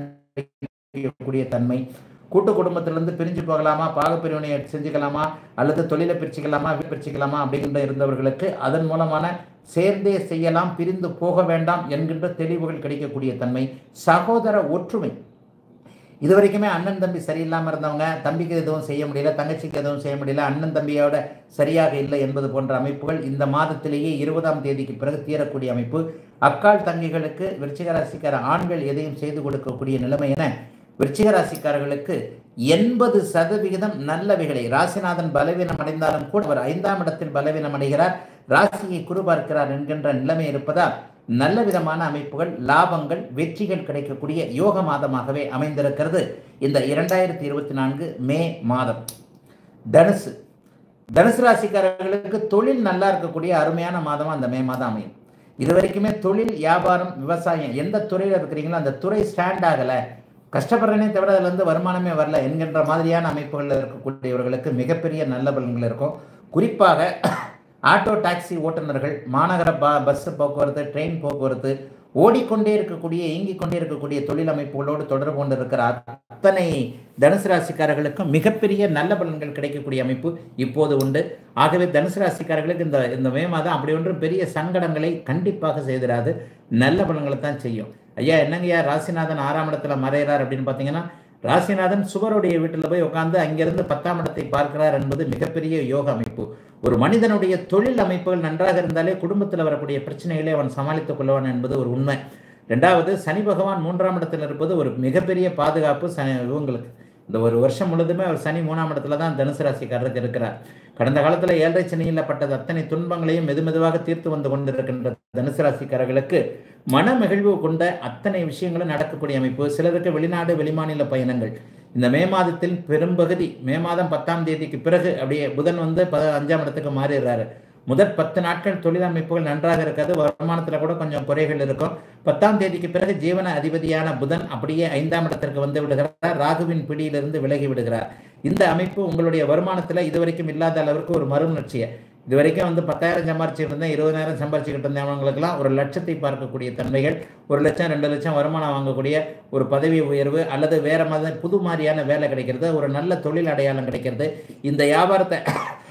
வல்லக்கூடிய தன்மை கூட்டு குடும்பத்திலிருந்து பிரிஞ்சு போகலாமா பாகப்பிரிவினை செஞ்சுக்கலாமா அல்லது தொழிலை பிரிச்சுக்கலாமா வீடு பிரிச்சுக்கலாமா அப்படிங்கிற இருந்தவர்களுக்கு அதன் மூலமான சேர்ந்தே செய்யலாம் பிரிந்து போக வேண்டாம் என்கின்ற தெளிவுகள் கிடைக்கக்கூடிய தன்மை சகோதர ஒற்றுமை இது வரைக்குமே அண்ணன் தம்பி சரியில்லாமல் இருந்தவங்க தம்பிக்கு எதுவும் செய்ய முடியல தங்கச்சிக்கு எதுவும் செய்ய முடியல அண்ணன் தம்பியோட சரியாக இல்லை என்பது போன்ற அமைப்புகள் இந்த மாதத்திலேயே இருபதாம் தேதிக்கு பிறகு தீரக்கூடிய அமைப்பு அக்கால் தங்கிகளுக்கு விருச்சிக ராசிக்கார ஆண்கள் எதையும் செய்து கொடுக்கக்கூடிய நிலைமை என விருச்சிக ராசிக்காரர்களுக்கு எண்பது சதவிகிதம் நல்லவைகளை ராசிநாதன் பலவீனம் அடைந்தாலும் கூட அவர் ஐந்தாம் இடத்தில் பலவீனம் அடைகிறார் ராசியை குரு பார்க்கிறார் என்கின்ற நிலைமை இருப்பதால் நல்ல விதமான அமைப்புகள் லாபங்கள் வெற்றிகள் கிடைக்கக்கூடிய யோக மாதமாகவே அமைந்திருக்கிறது இந்த இரண்டாயிரத்தி இருபத்தி நான்கு மே மாதம் தனுசு தனுசு ராசிக்காரர்களுக்கு தொழில் நல்லா இருக்கக்கூடிய அருமையான மாதம் அந்த மே மாதம் அமையும் இது வரைக்குமே தொழில் வியாபாரம் விவசாயம் எந்த துறையில் இருக்கிறீங்களோ அந்த துறை ஸ்டாண்ட் ஆகலை கஷ்டப்படுறேனே தவிர அதுல இருந்து வருமானமே வரல என்கின்ற மாதிரியான அமைப்புகளில் இருக்கக்கூடியவர்களுக்கு மிகப்பெரிய நல்ல பலன்கள் இருக்கும் குறிப்பாக ஆட்டோ டாக்ஸி ஓட்டுநர்கள் மாநகர ப பஸ் போக்குவரத்து ட்ரெயின் போக்குவரத்து ஓடிக்கொண்டே இருக்கக்கூடிய இயங்கிக் கொண்டே இருக்கக்கூடிய தொழில் அமைப்புகளோடு தொடர்பு கொண்டு இருக்கிற அத்தனை தனுசு ராசிக்காரர்களுக்கும் மிகப்பெரிய நல்ல பலன்கள் கிடைக்கக்கூடிய அமைப்பு இப்போது உண்டு ஆகவே தனுசு ராசிக்காரர்களுக்கு இந்த இந்த மே மாதம் அப்படி ஒன்றும் பெரிய சங்கடங்களை கண்டிப்பாக செய்திடாது நல்ல பலன்களை தான் செய்யும் ஐயா என்னங்கய்யா ராசிநாதன் ஆறாம் இடத்துல மறைகிறார் அப்படின்னு பார்த்தீங்கன்னா ராசிநாதன் சுவருடைய வீட்டில் போய் உட்காந்து அங்கிருந்து பத்தாம் இடத்தை பார்க்கிறார் என்பது மிகப்பெரிய யோக அமைப்பு ஒரு மனிதனுடைய தொழில் அமைப்புகள் நன்றாக இருந்தாலே குடும்பத்தில் வரக்கூடிய பிரச்சனைகளை அவன் சமாளித்துக் கொள்வான் என்பது ஒரு உண்மை ரெண்டாவது சனி பகவான் மூன்றாம் இடத்தில் இருப்பது ஒரு மிகப்பெரிய பாதுகாப்பு சனி இவங்களுக்கு இந்த ஒரு வருஷம் முழுதுமே அவர் சனி மூணாம் இடத்துல தான் தனுசு ராசிக்காரருக்கு இருக்கிறார் கடந்த காலத்தில் ஏழரை சனியில் பட்டது அத்தனை துன்பங்களையும் மெது மெதுவாக தீர்த்து வந்து கொண்டிருக்கின்ற தனுசு ராசிக்காரர்களுக்கு மன மகிழ்வு கொண்ட அத்தனை விஷயங்களும் நடக்கக்கூடிய அமைப்பு சிலருக்கு வெளிநாடு வெளிமாநில பயணங்கள் இந்த மே மாதத்தில் பெரும்பகுதி மே மாதம் பத்தாம் தேதிக்கு பிறகு அப்படியே புதன் வந்து ப அஞ்சாம் இடத்துக்கு மாறிடுறாரு முதல் பத்து நாட்கள் தொழில் அமைப்புகள் நன்றாக இருக்காது வருமானத்தில் கூட கொஞ்சம் குறைகள் இருக்கும் பத்தாம் தேதிக்கு பிறகு ஜீவன அதிபதியான புதன் அப்படியே ஐந்தாம் இடத்திற்கு வந்து விடுகிறார் ராகுவின் பிடியிலிருந்து விலகி விடுகிறார் இந்த அமைப்பு உங்களுடைய வருமானத்தில் இதுவரைக்கும் இல்லாத அளவிற்கு ஒரு மறுமலர்ச்சியை இது வரைக்கும் வந்து பத்தாயிரம் சம்பாரிச்சுட்டு இருந்தேன் இருபதாயிரம் சம்பாரிச்சுக்கிட்டு இருந்தவங்களுக்கெல்லாம் ஒரு லட்சத்தை பார்க்கக்கூடிய தன்மைகள் ஒரு லட்சம் ரெண்டு லட்சம் வருமானம் வாங்கக்கூடிய ஒரு பதவி உயர்வு அல்லது வேற மாதிரி புது மாதிரியான வேலை கிடைக்கிறது ஒரு நல்ல தொழில் அடையாளம் கிடைக்கிறது இந்த வியாபாரத்தை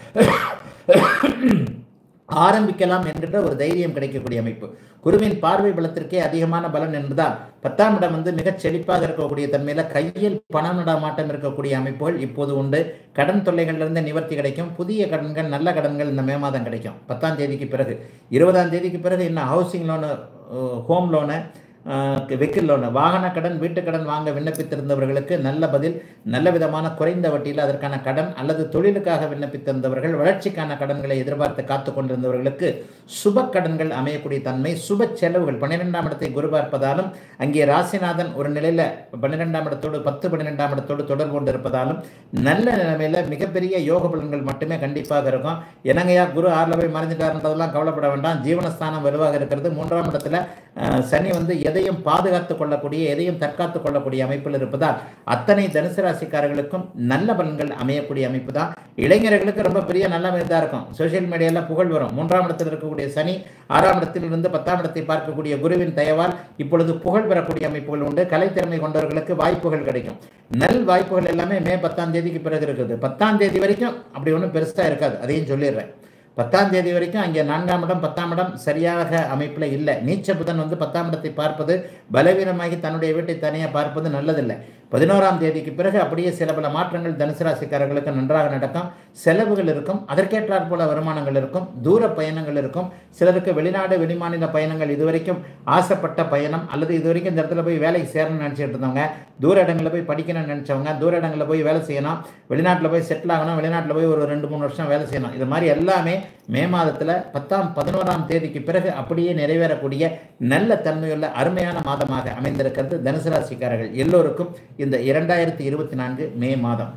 ஆரம்பிக்கலாம் என்கின்ற ஒரு தைரியம் கிடைக்கக்கூடிய அமைப்பு குருவின் பார்வை பலத்திற்கே அதிகமான பலன் என்பதால் பத்தாம் இடம் வந்து மிகச் செழிப்பாக இருக்கக்கூடிய தன்மையில கையில் பணம் நடமாட்டம் இருக்கக்கூடிய அமைப்புகள் இப்போது உண்டு கடன் தொல்லைகளிலிருந்து நிவர்த்தி கிடைக்கும் புதிய கடன்கள் நல்ல கடன்கள் இந்த மே மாதம் கிடைக்கும் பத்தாம் தேதிக்கு பிறகு இருபதாம் தேதிக்கு பிறகு இன்னும் housing loan home loan vehicle loan வாகன கடன் வீட்டு கடன் வாங்க விண்ணப்பித்திருந்தவர்களுக்கு நல்ல பதில் நல்ல விதமான குறைந்த வட்டியில் அதற்கான கடன் அல்லது தொழிலுக்காக விண்ணப்பித்திருந்தவர்கள் வளர்ச்சிக்கான கடன்களை எதிர்பார்த்து காத்து கொண்டிருந்தவர்களுக்கு சுப கடன்கள் அமையக்கூடிய தன்மை சுப செலவுகள் பன்னிரெண்டாம் இடத்தை குரு பார்ப்பதாலும் அங்கே ராசிநாதன் ஒரு நிலையில் பன்னிரெண்டாம் இடத்தோடு பத்து பன்னிரெண்டாம் இடத்தோடு தொடர்பு கொண்டு இருப்பதாலும் நல்ல நிலைமையில் மிகப்பெரிய யோக பலன்கள் மட்டுமே கண்டிப்பாக இருக்கும் என்னங்கய்யா குரு ஆறில் போய் மறைஞ்சிட்டாருன்றதெல்லாம் கவலைப்பட வேண்டாம் ஜீவனஸ்தானம் வலுவாக இருக்கிறது மூன்றாம் இடத்துல அஹ், சனி வந்து எதையும் பாதுகாத்து கொள்ளக்கூடிய எதையும் தற்காத்து கொள்ளக்கூடிய அமைப்பில் இருப்பதால் அத்தனை தனுசு ராசிக்காரர்களுக்கும் நல்ல பலன்கள் அமையக்கூடிய அமைப்பு தான் இளைஞர்களுக்கு ரொம்ப பெரிய நல்ல இதாக இருக்கும் சோஷியல் மீடியாவில் புகழ் வரும் மூன்றாம் இடத்தில் இருக்கக்கூடிய சனி ஆறாம் இடத்திலிருந்து பத்தாம் இடத்தை பார்க்கக்கூடிய குருவின் தயவால் இப்பொழுது புகழ் பெறக்கூடிய அமைப்புகள் உண்டு கலைத்திறமை கொண்டவர்களுக்கு வாய்ப்புகள் கிடைக்கும் நல் வாய்ப்புகள் எல்லாமே மே பத்தாம் தேதிக்கு பிறகு இருக்குது பத்தாம் தேதி வரைக்கும் அப்படி ஒன்றும் பெருசாக இருக்காது அதையும் சொல்லிடுறேன் பத்தாம் தேதி வரைக்கும் அங்கே நான்காம் இடம் பத்தாம் இடம் சரியாக அமைப்பில் இல்லை நீச்ச புதன் வந்து பத்தாம் இடத்தை பார்ப்பது பலவீனமாகி தன்னுடைய வீட்டை தனியாக பார்ப்பது நல்லதில்லை பதினோராம் தேதிக்கு பிறகு அப்படியே சில பல மாற்றங்கள் தனுசு ராசிக்காரர்களுக்கு நன்றாக நடக்கும் செலவுகள் இருக்கும் அதற்கேற்றாற் போல வருமானங்கள் இருக்கும் தூர பயணங்கள் இருக்கும் சிலருக்கு வெளிநாடு வெளிமாநில பயணங்கள் இதுவரைக்கும் ஆசைப்பட்ட பயணம் அல்லது இதுவரைக்கும் இந்த இடத்துல போய் வேலைக்கு சேரணும்னு நினச்சிட்டு இருந்தவங்க தூர இடங்களில் போய் படிக்கணும்னு நினச்சவங்க தூர இடங்களில் போய் வேலை செய்யணும் வெளிநாட்டில் போய் செட்டில் ஆகணும் வெளிநாட்டில் போய் ஒரு ரெண்டு மூணு வருஷம் வேலை செய்யணும் இது மாதிரி எல்லாமே மே மாதத்தில் பத்தாம் பதினோராம் தேதிக்கு பிறகு அப்படியே நிறைவேறக்கூடிய நல்ல தன்மையுள்ள அருமையான மாதமாக அமைந்திருக்கிறது தனுசு ராசிக்காரர்கள் எல்லோருக்கும் இந்த இரண்டாயிரத்தி இருபத்தி நான்கு மே மாதம்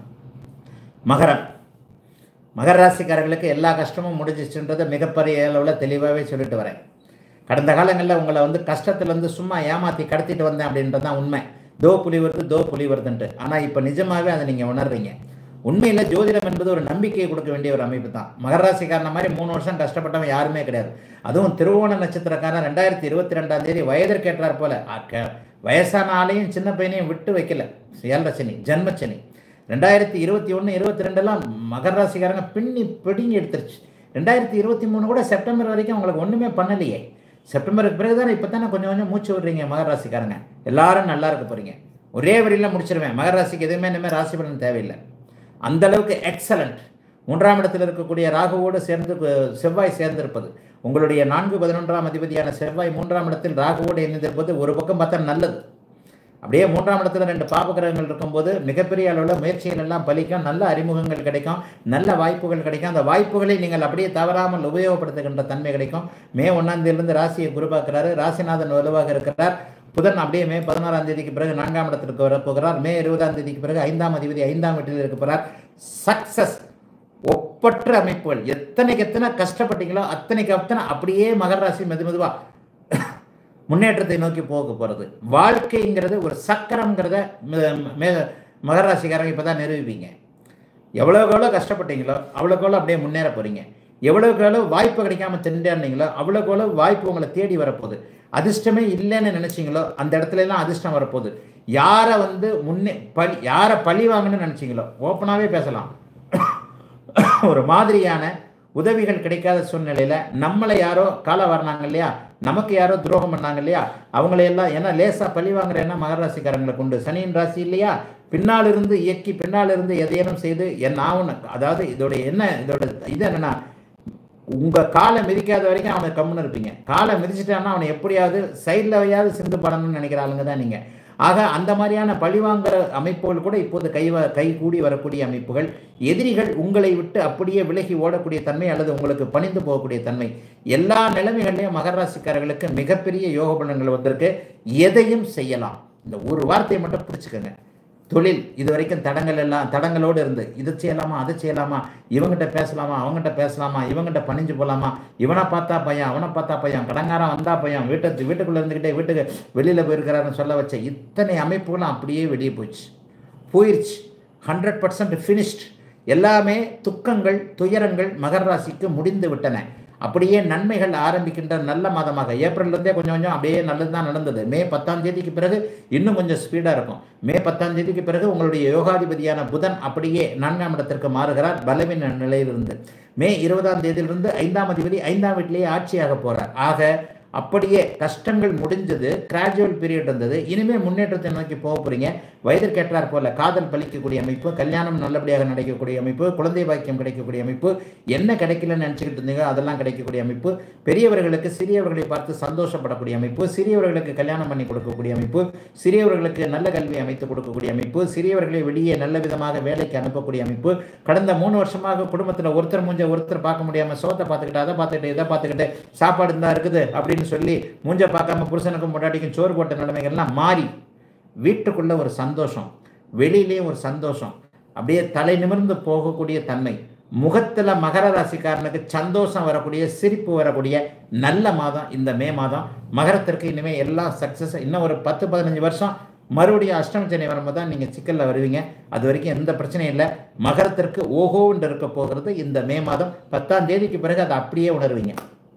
மகரம் மகர ராசிக்காரர்களுக்கு எல்லா கஷ்டமும் முடிஞ்சிச்சுன்றதை மிகப்பெரிய அளவில் தெளிவாகவே சொல்லிட்டு வரேன் கடந்த காலங்களில் உங்களை வந்து கஷ்டத்துலேருந்து சும்மா ஏமாற்றி கடத்திட்டு வந்தேன் அப்படின்றது தான் உண்மை தோ புலி வருது தோ புலி வருதுன்ட்டு ஆனால் இப்போ நிஜமாகவே அதை நீங்கள் உணர்றீங்க உண்மையில் ஜோதிடம் என்பது ஒரு நம்பிக்கையை கொடுக்க வேண்டிய ஒரு அமைப்பு தான் மகர ராசிக்காரன மாதிரி மூணு வருஷம் கஷ்டப்பட்டவன் யாருமே கிடையாது அதுவும் திருவோண நட்சத்திரக்காரன் ரெண்டாயிரத்தி இருபத்தி ரெண்டாம் தேதி வயதிற்கேற்றார் போல ஆ, க- வயசான ஆளையும் சின்ன பையனையும் விட்டு வைக்கல ஏழரை சனி ஜென்மச்சனி ரெண்டாயிரத்தி இருபத்தி ஒன்று இருபத்தி ரெண்டெல்லாம் மகர ராசிக்காரங்க பின்னி பிடுங்கி எடுத்துருச்சு ரெண்டாயிரத்தி இருபத்தி மூணு கூட செப்டம்பர் வரைக்கும் உங்களுக்கு ஒன்றுமே பண்ணலையே செப்டம்பருக்கு பிறகு தானே இப்போ தானே கொஞ்சம் கொஞ்சம் மூச்சு விடுறீங்க மகர ராசிக்காரங்க எல்லாரும் நல்லா இருக்க போறீங்க ஒரே வரியில் முடிச்சிருவேன் மகர ராசிக்கு எதுவுமே இனிமேல் ராசி பலன் தேவையில்லை அந்த அளவுக்கு எக்ஸலண்ட் மூன்றாம் இடத்தில் இருக்கக்கூடிய ராகுவோடு சேர்ந்து அஹ், செவ்வாய் சேர்ந்திருப்பது உங்களுடைய நான்கு பதினொன்றாம் அதிபதியான செவ்வாய் மூன்றாம் இடத்தில் ராகுவோடு இணைந்திருப்பது ஒரு பக்கம் பார்த்தா நல்லது அப்படியே மூன்றாம் இடத்துல ரெண்டு பாபகிரகங்கள் இருக்கும்போது மிகப்பெரிய அளவில் முயற்சிகள் எல்லாம் பலிக்கும் நல்ல அறிமுகங்கள் கிடைக்கும் நல்ல வாய்ப்புகள் கிடைக்கும் அந்த வாய்ப்புகளை நீங்கள் அப்படியே தவறாமல் உபயோகப்படுத்துகின்ற தன்மை கிடைக்கும் மே ஒன்றாம் தேதியிலிருந்து ராசியை குருபாக்குறாரு ராசிநாதன் வலுவாக இருக்கிறார் புதன் அப்படியே மே பதினாறாம் தேதிக்கு பிறகு நான்காம் இடத்திற்கு வரப்போகிறார் மே இருபதாம் தேதிக்கு பிறகு ஐந்தாம் அதிபதி ஐந்தாம் வீட்டில் இருக்க போகிறார் சக்சஸ் ஒப்பற்ற அமைப்புகள் எத்தனைக்கு எத்தனை கஷ்டப்பட்டீங்களோ அத்தனைக்கு அத்தனை அப்படியே மகர ராசி மெது மெதுவா முன்னேற்றத்தை நோக்கி போக போகிறது வாழ்க்கைங்கிறது ஒரு சக்கரங்கிறத ம- மே- மகர ராசிக்காரங்க இப்போ தான் நிரூபிப்பீங்க எவ்வளோக்கு எவ்வளோ கஷ்டப்பட்டீங்களோ அவ்வளோக்கு எவ்வளோ அப்படியே முன்னேற போகிறீங்க எவ்வளோக்கு எவ்வளோ வாய்ப்பு கிடைக்காம திண்டாடினீங்களோ அவ்வளோக்கு எவ்வளோ வாய்ப்பு உங்களை தேடி வரப்போகுது அதிர்ஷ்டமே இல்லைன்னு நினச்சிங்களோ அந்த இடத்துல எல்லாம் அதிர்ஷ்டம் வரப்போகுது யாரை வந்து முன்னே பழி யாரை பழி வாங்கணும்னு நினச்சிங்களோ ஓப்பனாகவே பேசலாம் ஒரு மாதிரியான உதவிகள் கிடைக்காத சூழ்நிலையில நம்மளை யாரோ கால வரணாங்க இல்லையா நமக்கு யாரோ துரோகம் பண்ணாங்க இல்லையா அவங்களையெல்லாம் ஏன்னா லேசா பழி வாங்குற எண்ணம் மகர ராசிக்காரங்களை கொண்டு சனியின் ராசி இல்லையா பின்னால் இருந்து இயக்கி பின்னால் இருந்து எதையேனும் செய்து என் நான் ஒன்று அதாவது இதோட என்ன இதோட இது என்னன்னா உங்க காலை மிதிக்காத வரைக்கும் அவனை கம்முன்னு இருப்பீங்க காலை மிதிச்சிட்டான்னா அவனை எப்படியாவது சைடில் வையாவது சிந்து படணும்னு நினைக்கிற ஆளுங்க தான் நீங்க ஆக அந்த மாதிரியான பழிவாங்குற அமைப்புகள் கூட இப்போது கை வ- கை கூடி வரக்கூடிய அமைப்புகள் எதிரிகள் உங்களை விட்டு அப்படியே விலகி ஓடக்கூடிய தன்மை அல்லது உங்களுக்கு பணிந்து போகக்கூடிய தன்மை எல்லா நிலைமைகள்லையும் மகர ராசிக்காரர்களுக்கு மிகப்பெரிய யோக பலன்கள் வந்திருக்கு எதையும் செய்யலாம் இந்த ஒரு வார்த்தையை மட்டும் பிடிச்சுக்கோங்க தொழில் இது வரைக்கும் தடங்கள் எல்லாம் தடங்களோடு இருந்து இது செய்யலாமா அதை செய்யலாமா இவங்கிட்ட பேசலாமா அவங்ககிட்ட பேசலாமா இவங்கிட்ட பணிஞ்சு போகலாமா இவனை பார்த்தா பையன் அவனை பார்த்தா பையன் கடங்காரன் வந்தா பையன் வீட்டை வீட்டுக்குள்ளே இருந்துக்கிட்டே வீட்டுக்கு வெளியில் போயிருக்கிறாருன்னு சொல்ல வச்ச இத்தனை அமைப்புகளும் அப்படியே வெளியே போயிடுச்சு போயிடுச்சு ஹண்ட்ரட் பர்சன்ட் ஃபினிஷ்ட் எல்லாமே துக்கங்கள் துயரங்கள் மகர ராசிக்கு முடிந்து விட்டன அப்படியே நன்மைகள் ஆரம்பிக்கின்ற நல்ல மாதமாக ஏப்ரல்லேருந்தே கொஞ்சம் கொஞ்சம் அப்படியே நல்லது தான் நடந்தது மே பத்தாம் தேதிக்கு பிறகு இன்னும் கொஞ்சம் ஸ்பீடாக இருக்கும் மே பத்தாம் தேதிக்கு பிறகு உங்களுடைய யோகாதிபதியான புதன் அப்படியே நான்காம் இடத்திற்கு மாறுகிறார் பலவீன நிலையிலிருந்து மே இருபதாம் தேதியிலிருந்து ஐந்தாம் அதிபதி ஐந்தாம் வீட்டிலேயே ஆட்சியாக போகிறார் ஆக அப்படியே கஷ்டங்கள் முடிஞ்சது கிராஜுவல் பீரியட் இருந்தது இனிமே முன்னேற்றத்தை நோக்கி போக போறீங்க வயதிற்கேற்றார் போல காதல் பலிக்கக்கூடிய அமைப்பு கல்யாணம் நல்லபடியாக நடக்கக்கூடிய அமைப்பு குழந்தை பாக்கியம் கிடைக்கக்கூடிய அமைப்பு என்ன கிடைக்கலன்னு நினச்சிக்கிட்டு இருந்தீங்க அதெல்லாம் கிடைக்கக்கூடிய அமைப்பு பெரியவர்களுக்கு சிறியவர்களை பார்த்து சந்தோஷப்படக்கூடிய அமைப்பு சிறியவர்களுக்கு கல்யாணம் பண்ணி கொடுக்கக்கூடிய அமைப்பு சிறியவர்களுக்கு நல்ல கல்வி அமைத்து கொடுக்கக்கூடிய அமைப்பு சிறியவர்களை வெளியே நல்ல விதமாக வேலைக்கு அனுப்பக்கூடிய அமைப்பு கடந்த மூணு வருஷமாக குடும்பத்தில் ஒருத்தர் மூஞ்ச ஒருத்தர் பார்க்க முடியாமல் சோத்தை பார்த்துக்கிட்டு அதை பார்த்துக்கிட்டு இதை பார்த்துக்கிட்டு சாப்பாடு இருந்தா இருக்குது அப்படின்னு சொல்லி மூஞ்ச பார்க்காம புருஷனுக்கும் பொண்டாட்டிக்கும் சோறு போட்ட நிலைமைகள்லாம் மாறி வீட்டுக்குள்ள ஒரு சந்தோஷம் வெளியிலேயும் ஒரு சந்தோஷம் அப்படியே தலை நிமிர்ந்து போகக்கூடிய தன்மை முகத்தில் மகர ராசிக்காரனுக்கு சந்தோஷம் வரக்கூடிய சிரிப்பு வரக்கூடிய நல்ல மாதம் இந்த மே மாதம் மகரத்திற்கு இனிமேல் எல்லாம் சக்ஸஸ் இன்னும் ஒரு பத்து பதினஞ்சு வருஷம் மறுபடியும் அஷ்டம சனி வரும்போது தான் நீங்கள் சிக்கலில் வருவீங்க அது வரைக்கும் எந்த பிரச்சனையும் இல்லை மகரத்திற்கு ஓஹோன்னு இருக்க போகிறது இந்த மே மாதம் பத்தாம் தேதிக்கு பிறகு அதை அப்படியே உணர்வீங்க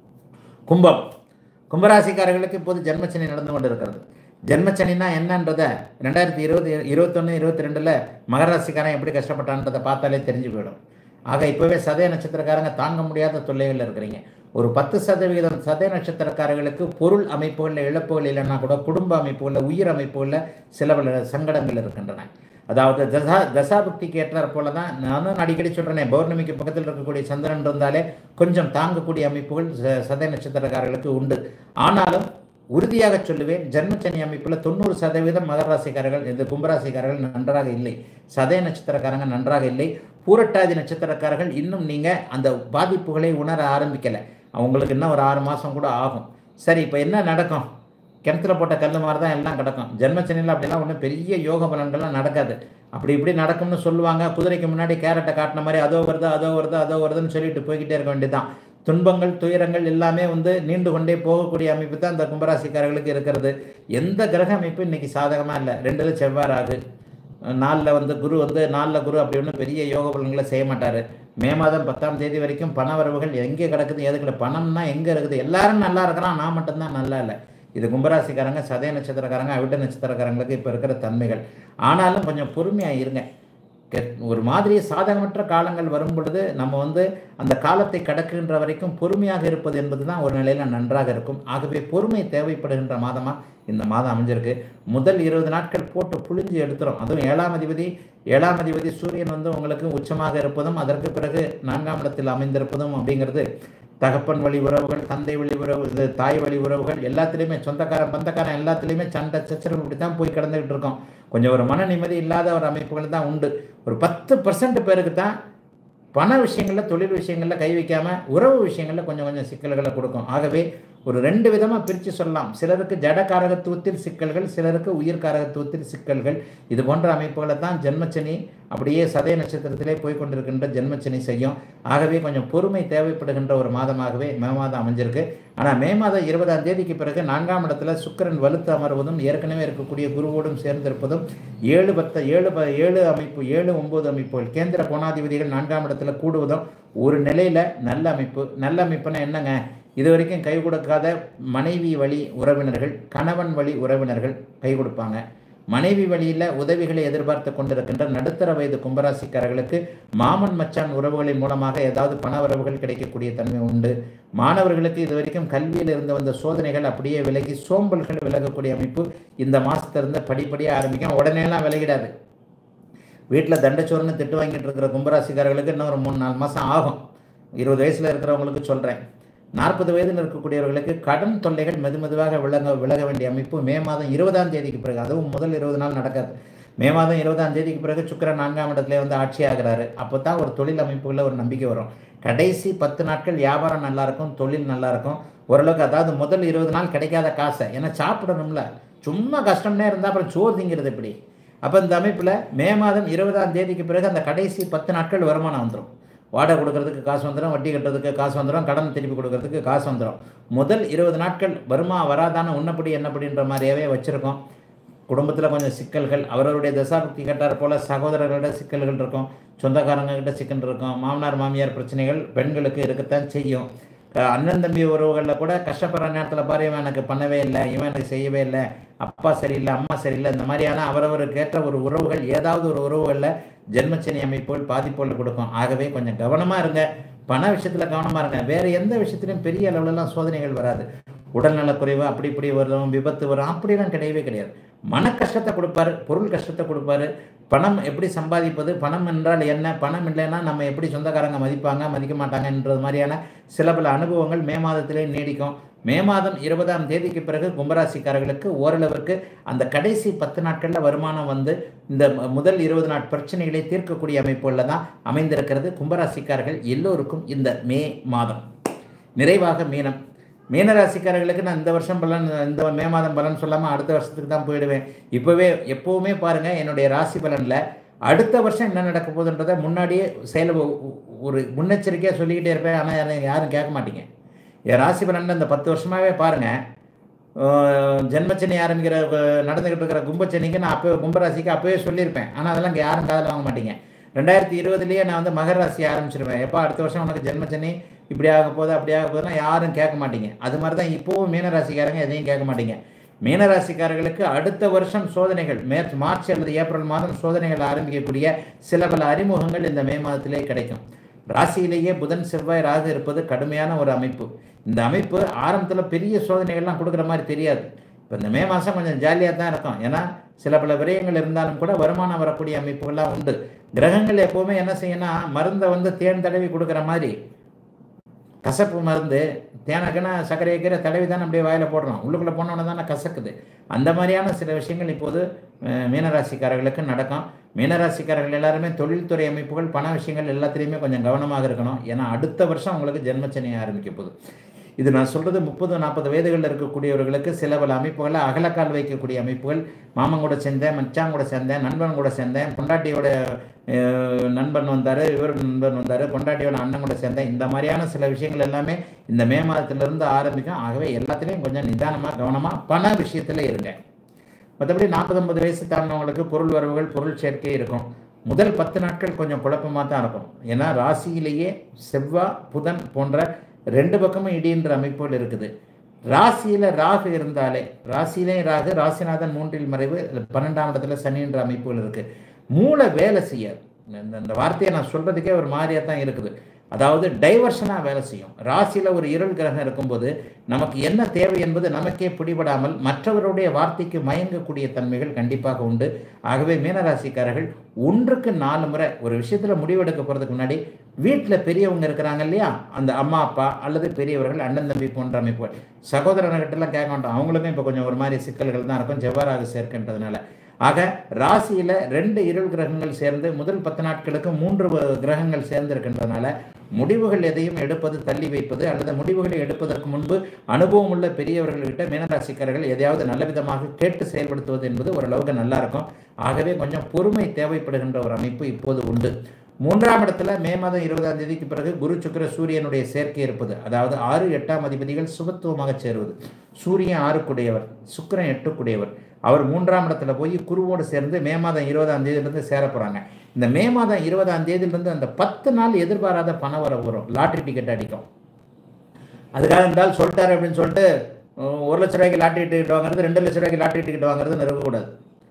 கும்பம் கும்பராசிக்காரர்களுக்கு இப்போது ஜென்மச்சனி நடந்து கொண்டு இருக்கிறது ஜென்மச்சனினா என்னன்றதை ரெண்டாயிரத்தி இருபது இருபத்தொன்று இருபத்தி ரெண்டில் மகராசிக்காரன் எப்படி கஷ்டப்பட்டான்றதை பார்த்தாலே தெரிஞ்சு போயிடும் ஆக இப்போவே சதய நட்சத்திரக்காரங்க தாங்க முடியாத தொல்லைகளில் இருக்கிறீங்க ஒரு பத்து சதவீதம் சதய நட்சத்திரக்காரர்களுக்கு பொருள் அமைப்புகளில் இழப்புகள் இல்லைன்னா கூட குடும்ப அமைப்புகளில் உயிர் அமைப்புகளில் சில பல சங்கடங்கள் இருக்கின்றன அதாவது தசா தசாபக்திக்கு ஏற்றாற் போல தான் நானும் அடிக்கடி சொல்கிறேனே பௌர்ணமிக்கு பக்கத்தில் இருக்கக்கூடிய சந்திரன் இருந்தாலே கொஞ்சம் தாங்கக்கூடிய அமைப்புகள் ச- சதய நட்சத்திரக்காரர்களுக்கு உண்டு ஆனாலும் உறுதியாக சொல்லுவேன் ஜென்மச்சனி அமைப்பில் தொண்ணூறு சதவீதம் மகர ராசிக்காரர்கள் இந்த கும்பராசிக்காரர்கள் நன்றாக இல்லை சதய நட்சத்திரக்காரங்க நன்றாக இல்லை பூரட்டாதி நட்சத்திரக்காரர்கள் இன்னும் நீங்கள் அந்த பாதிப்புகளை உணர ஆரம்பிக்கலை அவங்களுக்கு இன்னும் ஒரு ஆறு மாதம் கூட ஆகும் சரி இப்போ என்ன நடக்கும் கிணத்துல போட்ட கல் மாதிரி தான் எல்லாம் கிடக்கும் ஜென்மச்சனியில் அப்படிலாம் ஒன்றும் பெரிய யோக பலன்கள்லாம் நடக்காது அப்படி இப்படி நடக்கும்னு சொல்லுவாங்க குதிரைக்கு முன்னாடி கேரட்டை காட்டின மாதிரி அதோ வருது அதோ வருது அதோ வருதுன்னு சொல்லிட்டு போய்கிட்டே இருக்க வேண்டியதுதான் துன்பங்கள் துயரங்கள் எல்லாமே வந்து நீண்டு கொண்டே போகக்கூடிய அமைப்பு தான் இந்த கும்பராசிக்காரர்களுக்கு இருக்கிறது எந்த கிரக அமைப்பு இன்னைக்கு சாதகமாக இல்லை ரெண்டுல செவ்வாய் ராகு நாளில் வந்து குரு வந்து நாளில் குரு அப்படி ஒன்றும் பெரிய யோக பலன்களை செய்ய மாட்டார் மே மாதம் பத்தாம் தேதி வரைக்கும் பண வரவுகள் எங்கே கிடக்குது எது கிடக்கு பணம்னா எங்கே இருக்குது எல்லாரும் நல்லா இருக்கிறான் நான் மட்டும்தான் நல்லா இல்லை இது கும்பராசிக்காரங்க சதய நட்சத்திரக்காரங்க அவிட்ட நட்சத்திரக்காரங்களுக்கு இப்போ இருக்கிற தன்மைகள் ஆனாலும் கொஞ்சம் பொறுமையாக இருங்க கெ- ஒரு மாதிரி சாதகமற்ற காலங்கள் வரும் பொழுது நம்ம வந்து அந்த காலத்தை கடக்குகின்ற வரைக்கும் பொறுமையாக இருப்பது என்பது தான் ஒரு நிலையில் நன்றாக இருக்கும் ஆகவே பொறுமை தேவைப்படுகின்ற மாதமாக இந்த மாதம் அமைஞ்சிருக்கு முதல் இருபது நாட்கள் போட்டு புழிஞ்சு எடுத்துரும் அதுவும் ஏழாம் அதிபதி ஏழாம் அதிபதி சூரியன் வந்து உங்களுக்கு உச்சமாக இருப்பதும் அதற்கு பிறகு நான்காம் இடத்தில் அமைந்திருப்பதும் அப்படிங்கிறது தகப்பன் வழி உறவுகள் தந்தை வழி உறவு இது தாய் வழி உறவுகள் எல்லாத்துலேயுமே சொந்தக்காரன் பந்தக்காரன் எல்லாத்துலேயுமே சண்டை சச்சரவு இப்படி தான் போய் கிடந்துக்கிட்டு இருக்கோம் கொஞ்சம் ஒரு மன நிம்மதி இல்லாத ஒரு அமைப்புகள் தான் உண்டு ஒரு பத்து பர்சன்ட் பேருக்கு தான் பண விஷயங்களில் தொழில் விஷயங்களில் கை வைக்காம உறவு விஷயங்களில் கொஞ்சம் கொஞ்சம் சிக்கல்களை கொடுக்கும் ஆகவே ஒரு ரெண்டு விதமாக பிரித்து சொல்லலாம் சிலருக்கு ஜட காரகத்துவத்தில் சிக்கல்கள் சிலருக்கு உயிர் காரகத்துவத்தில் சிக்கல்கள் இது போன்ற அமைப்புகளை தான் ஜென்மச்சனி அப்படியே சதய நட்சத்திரத்திலே போய் கொண்டிருக்கின்ற ஜென்மச்சனி செய்யும் ஆகவே கொஞ்சம் பொறுமை தேவைப்படுகின்ற ஒரு மாதமாகவே மே மாதம் அமைஞ்சிருக்கு ஆனால் மே மாதம் இருபதாம் தேதிக்கு பிறகு நான்காம் இடத்துல சுக்கிரன் வலுத்து அமர்வதும் ஏற்கனவே இருக்கக்கூடிய குருவோடும் சேர்ந்திருப்பதும் ஏழு பத்த ஏழு ப ஏழு அமைப்பு ஏழு ஒன்பது அமைப்புகள் கேந்திர கோணாதிபதிகள் நான்காம் இடத்துல கூடுவதும் ஒரு நிலையில நல்ல அமைப்பு நல்ல அமைப்புனா என்னங்க இது வரைக்கும் கை கொடுக்காத மனைவி வழி உறவினர்கள் கணவன் வழி உறவினர்கள் கை கொடுப்பாங்க மனைவி வழியில் உதவிகளை எதிர்பார்த்து கொண்டிருக்கின்ற நடுத்தர வயது கும்பராசிக்காரர்களுக்கு மாமன் மச்சான் உறவுகளின் மூலமாக ஏதாவது பண வரவுகள் கிடைக்கக்கூடிய தன்மை உண்டு மாணவர்களுக்கு இது வரைக்கும் கல்வியில் இருந்து வந்த சோதனைகள் அப்படியே விலகி சோம்பல்கள் விலகக்கூடிய அமைப்பு இந்த மாசத்திலிருந்து படிப்படியாக ஆரம்பிக்கும் உடனேலாம் விலகிடாது வீட்டில் தண்டச்சோறுன்னு திட்டு வாங்கிட்டு இருக்கிற கும்பராசிக்காரர்களுக்கு இன்னும் ஒரு மூணு நாலு மாதம் ஆகும் இருபது வயசில் இருக்கிறவங்களுக்கு சொல்கிறேன் நாற்பது வயதில் இருக்கக்கூடியவர்களுக்கு கடன் தொல்லைகள் மெது மெதுவாக விலக விலக வேண்டிய அமைப்பு மே மாதம் இருபதாம் தேதிக்கு பிறகு அதுவும் முதல் இருபது நாள் நடக்காது மே மாதம் இருபதாம் தேதிக்கு பிறகு சுக்கிரன் நான்காம் இடத்துல வந்து ஆட்சி ஆகிறாரு அப்போ தான் ஒரு தொழில் அமைப்புகளில் ஒரு நம்பிக்கை வரும் கடைசி பத்து நாட்கள் வியாபாரம் நல்லா இருக்கும் தொழில் நல்லா இருக்கும் ஓரளவுக்கு அதாவது முதல் இருபது நாள் கிடைக்காத காசை ஏன்னா சாப்பிடணும்ல சும்மா கஷ்டம்னே இருந்தால் அப்புறம் சோறு திங்கிறது எப்படி அப்போ இந்த அமைப்பில் மே மாதம் இருபதாம் தேதிக்கு பிறகு அந்த கடைசி பத்து நாட்கள் வருமானம் வந்துடும் வாடகை கொடுக்கறதுக்கு காசு வந்துடும் வட்டி கட்டுறதுக்கு காசு வந்துடும் கடன் திருப்பி கொடுக்கறதுக்கு காசு வந்துடும் முதல் இருபது நாட்கள் வருமா வராதான உன்னப்படி என்னப்படின்ற மாதிரியாவே வச்சுருக்கோம் குடும்பத்தில் கொஞ்சம் சிக்கல்கள் அவரவருடைய தசாபக்தி கேட்டார் போல் சகோதரர்களோட சிக்கல்கள் இருக்கும் சொந்தக்காரங்க கிட்ட சிக்கல் இருக்கும் மாமனார் மாமியார் பிரச்சனைகள் பெண்களுக்கு இருக்கத்தான் செய்யும் அஹ் அண்ணன் தம்பி உறவுகளில் கூட கஷ்டப்படுற நேரத்தில் பாரு இவன் எனக்கு பண்ணவே இல்லை இவன் எனக்கு செய்யவே இல்லை அப்பா சரியில்லை அம்மா சரியில்லை இந்த மாதிரியான அவரவருக்கு ஏற்ற ஒரு உறவுகள் ஏதாவது ஒரு உறவுகளில் ஜென்மச்சனி அமைப்புகள் பாதிப்புகள் கொடுக்கும் ஆகவே கொஞ்சம் கவனமாக இருங்க பண விஷயத்தில் கவனமாக இருங்க வேறு எந்த விஷயத்திலும் பெரிய அளவுலலாம் சோதனைகள் வராது உடல்நலக்குறைவு அப்படி இப்படி வரும் விபத்து வரும் அப்படிலாம் கிடையவே கிடையாது மன கஷ்டத்தை கொடுப்பாரு பொருள் கஷ்டத்தை கொடுப்பாரு பணம் எப்படி சம்பாதிப்பது பணம் என்றால் என்ன பணம் இல்லைன்னா நம்ம எப்படி சொந்தக்காரங்க மதிப்பாங்க மதிக்க மாட்டாங்கன்றது மாதிரியான சில பல அனுபவங்கள் மே மாதத்திலே நீடிக்கும் மே மாதம் இருபதாம் தேதிக்கு பிறகு கும்பராசிக்காரர்களுக்கு ஓரளவிற்கு அந்த கடைசி பத்து நாட்களில் வருமானம் வந்து இந்த ம- முதல் இருபது நாட் பிரச்சனைகளை தீர்க்கக்கூடிய அமைப்புகளில் தான் அமைந்திருக்கிறது கும்பராசிக்காரர்கள் எல்லோருக்கும் இந்த மே மாதம் நிறைவாக மீனம் மீனராசிக்காரர்களுக்கு நான் இந்த வருஷம் பலன் இந்த மே மாதம் பலன் சொல்லாமல் அடுத்த வருஷத்துக்கு தான் போயிடுவேன் இப்போவே எப்போவுமே பாருங்கள் என்னுடைய ராசி பலனில் அடுத்த வருஷம் என்ன நடக்க போகுதுன்றதை முன்னாடியே செயல் ஒ- ஒ- ஒரு முன்னெச்சரிக்கையாக சொல்லிக்கிட்டே இருப்பேன் ஆனால் யாரும் கேட்க மாட்டீங்க என் ராசி பலனில் இந்த பத்து வருஷமாகவே பாருங்கள் ஜென்மச்சனி ஆரம்பிக்கிற அஹ், நடந்துக்கிட்டு இருக்கிற கும்பச்சனிக்கு நான் அப்போ கும்பராசிக்கு அப்போவே சொல்லியிருப்பேன் ஆனால் அதெல்லாம் இங்கே யாரும் காதில் வாங்க மாட்டீங்க ரெண்டாயிரத்தி இருபதுலேயே நான் வந்து மகர ராசி ஆரம்பிச்சிருவேன் எப்போ அடுத்த வருஷம் உனக்கு ஜென்மச்சனி இப்படி ஆக போகுது அப்படி ஆக போகுதுன்னா யாரும் கேட்க மாட்டீங்க அது மாதிரி தான் இப்போவும் மீனராசிக்காரங்க எதையும் கேட்க மாட்டீங்க மீனராசிக்காரர்களுக்கு அடுத்த வருஷம் சோதனைகள் மேற்ச் மார்ச் அல்லது ஏப்ரல் மாதம் சோதனைகள் ஆரம்பிக்கக்கூடிய சில பல அறிமுகங்கள் இந்த மே மாதத்திலே கிடைக்கும் ராசியிலேயே புதன் செவ்வாய் ராகு இருப்பது கடுமையான ஒரு அமைப்பு இந்த அமைப்பு ஆரம்பத்தில் பெரிய சோதனைகள்லாம் கொடுக்குற மாதிரி தெரியாது இப்போ இந்த மே மாதம் கொஞ்சம் ஜாலியாக தான் இருக்கும் ஏன்னா சில பல விரயங்கள் இருந்தாலும் கூட வருமானம் வரக்கூடிய அமைப்புகள்லாம் உண்டு கிரகங்கள் எப்போவுமே என்ன செய்யணும்னா மருந்தை வந்து தேன் தடவி கொடுக்குற மாதிரி கசப்பு மருந்து தேனக்குன்னா சர்க்கரை கீரை தடவி தானே அப்படியே வாயில் போடுறோம் உள்ளுக்குள்ளே போனோன்னு தானே கசக்குது அந்த மாதிரியான சில விஷயங்கள் இப்போது அஹ், மீனராசிக்காரர்களுக்கு நடக்கும் மீனராசிக்காரர்கள் எல்லாருமே தொழில்துறை அமைப்புகள் பண விஷயங்கள் எல்லாத்துலேயுமே கொஞ்சம் கவனமாக இருக்கணும் ஏன்னா அடுத்த வருஷம் உங்களுக்கு ஜென்மச்சனி ஆரம்பிக்க போகுது இது நான் சொல்கிறது முப்பது நாற்பது வயதுகளில் இருக்கக்கூடியவர்களுக்கு சில பல அமைப்புகளை அகலக்கால் வைக்கக்கூடிய அமைப்புகள் மாமன் கூட சேர்ந்தேன் மச்சான் கூட சேர்ந்தேன் நண்பன் கூட சேர்ந்தேன் பொண்டாட்டியோட அஹ், நண்பன் வந்தார் இவர் நண்பன் வந்தார் பொண்டாட்டியோட அண்ணன் கூட சேர்ந்தேன் இந்த மாதிரியான சில விஷயங்கள் எல்லாமே இந்த மே மாதத்திலிருந்து ஆரம்பிக்கும் ஆகவே எல்லாத்துலேயும் கொஞ்சம் நிதானமாக கவனமாக பண விஷயத்தில் இருங்க மற்றபடி நாற்பது ஐம்பது வயசு தாண்டினவங்களுக்கு பொருள் வரவுகள் பொருள் சேர்க்கை இருக்கும் முதல் பத்து நாட்கள் கொஞ்சம் குழப்பமாக தான் இருக்கும் ஏன்னா ராசியிலேயே செவ்வாய் புதன் போன்ற ரெண்டு பக்கமும் இடின்ற அமைப்புகள் இருக்குது ராசியில் ராகு இருந்தாலே ராசியிலேயும் ராகு ராசிநாதன் மூன்றில் மறைவு பன்னெண்டாம் இடத்துல சனின்ற அமைப்புகள் இருக்குது மூளை வேலை செய்யாது இந்த இந்த வார்த்தையை நான் சொல்கிறதுக்கே ஒரு மாதிரியாக தான் இருக்குது அதாவது டைவர்ஷனாக வேலை செய்யும் ராசியில் ஒரு இருள் கிரகம் இருக்கும்போது நமக்கு என்ன தேவை என்பது நமக்கே பிடிபடாமல் மற்றவருடைய வார்த்தைக்கு மயங்கக்கூடிய தன்மைகள் கண்டிப்பாக உண்டு ஆகவே மீனராசிக்காரர்கள் ஒன்றுக்கு நாலு முறை ஒரு விஷயத்தில் முடிவெடுக்க போகிறதுக்கு முன்னாடி வீட்டில் பெரியவங்க இருக்கிறாங்க இல்லையா அந்த அம்மா அப்பா அல்லது பெரியவர்கள் அண்ணன் தம்பி போன்ற அமைப்புகள் சகோதரர்கிட்டலாம் கேட்க மாட்டோம் அவங்களுக்கும் இப்போ கொஞ்சம் ஒரு மாதிரி சிக்கல்கள் தான் இருக்கும் செவ்வாறாக சேர்க்கின்றதுனால ஆக ராசியில் ரெண்டு இருள் கிரகங்கள் சேர்ந்து முதல் பத்து நாட்களுக்கு மூன்று வ- கிரகங்கள் சேர்ந்து இருக்கின்றனால முடிவுகள் எதையும் எடுப்பது தள்ளி வைப்பது அல்லது முடிவுகளை எடுப்பதற்கு முன்பு அனுபவம் உள்ள பெரியவர்கள்கிட்ட மீனராசிக்காரர்கள் எதையாவது நல்ல விதமாக கேட்டு செயல்படுத்துவது என்பது ஓரளவுக்கு நல்லா இருக்கும் ஆகவே கொஞ்சம் பொறுமை தேவைப்படுகின்ற ஒரு அமைப்பு இப்போது உண்டு மூன்றாம் இடத்துல மே மாதம் இருபதாம் தேதிக்கு பிறகு குரு சுக்கிர சூரியனுடைய சேர்க்கை இருப்பது அதாவது ஆறு எட்டாம் அதிபதிகள் சுபத்துவமாக சேருவது சூரியன் ஆறுக்குடையவர் சுக்கிரன் எட்டுக்குடையவர் அவர் மூன்றாம் இடத்துல போய் குருவோடு சேர்ந்து மே மாதம் இருபதாம் தேதியிலிருந்து சேர போகிறாங்க இந்த மே மாதம் இருபதாம் தேதியிலிருந்து அந்த பத்து நாள் எதிர்பாராத பண வரவு வரும் லாட்ரி டிக்கெட் அடிக்கும் அதுக்காக இருந்தால் சொல்லிட்டாரு அப்படின்னு சொல்லிட்டு அஹ், ஒரு லட்ச ரூபாய்க்கு லாட்ரி டிக்கெட் வாங்குறது ரெண்டு லட்ச ரூபாய்க்கு லாட்ரி டிக்கெட் வாங்குறது நிறுவக்கூடாது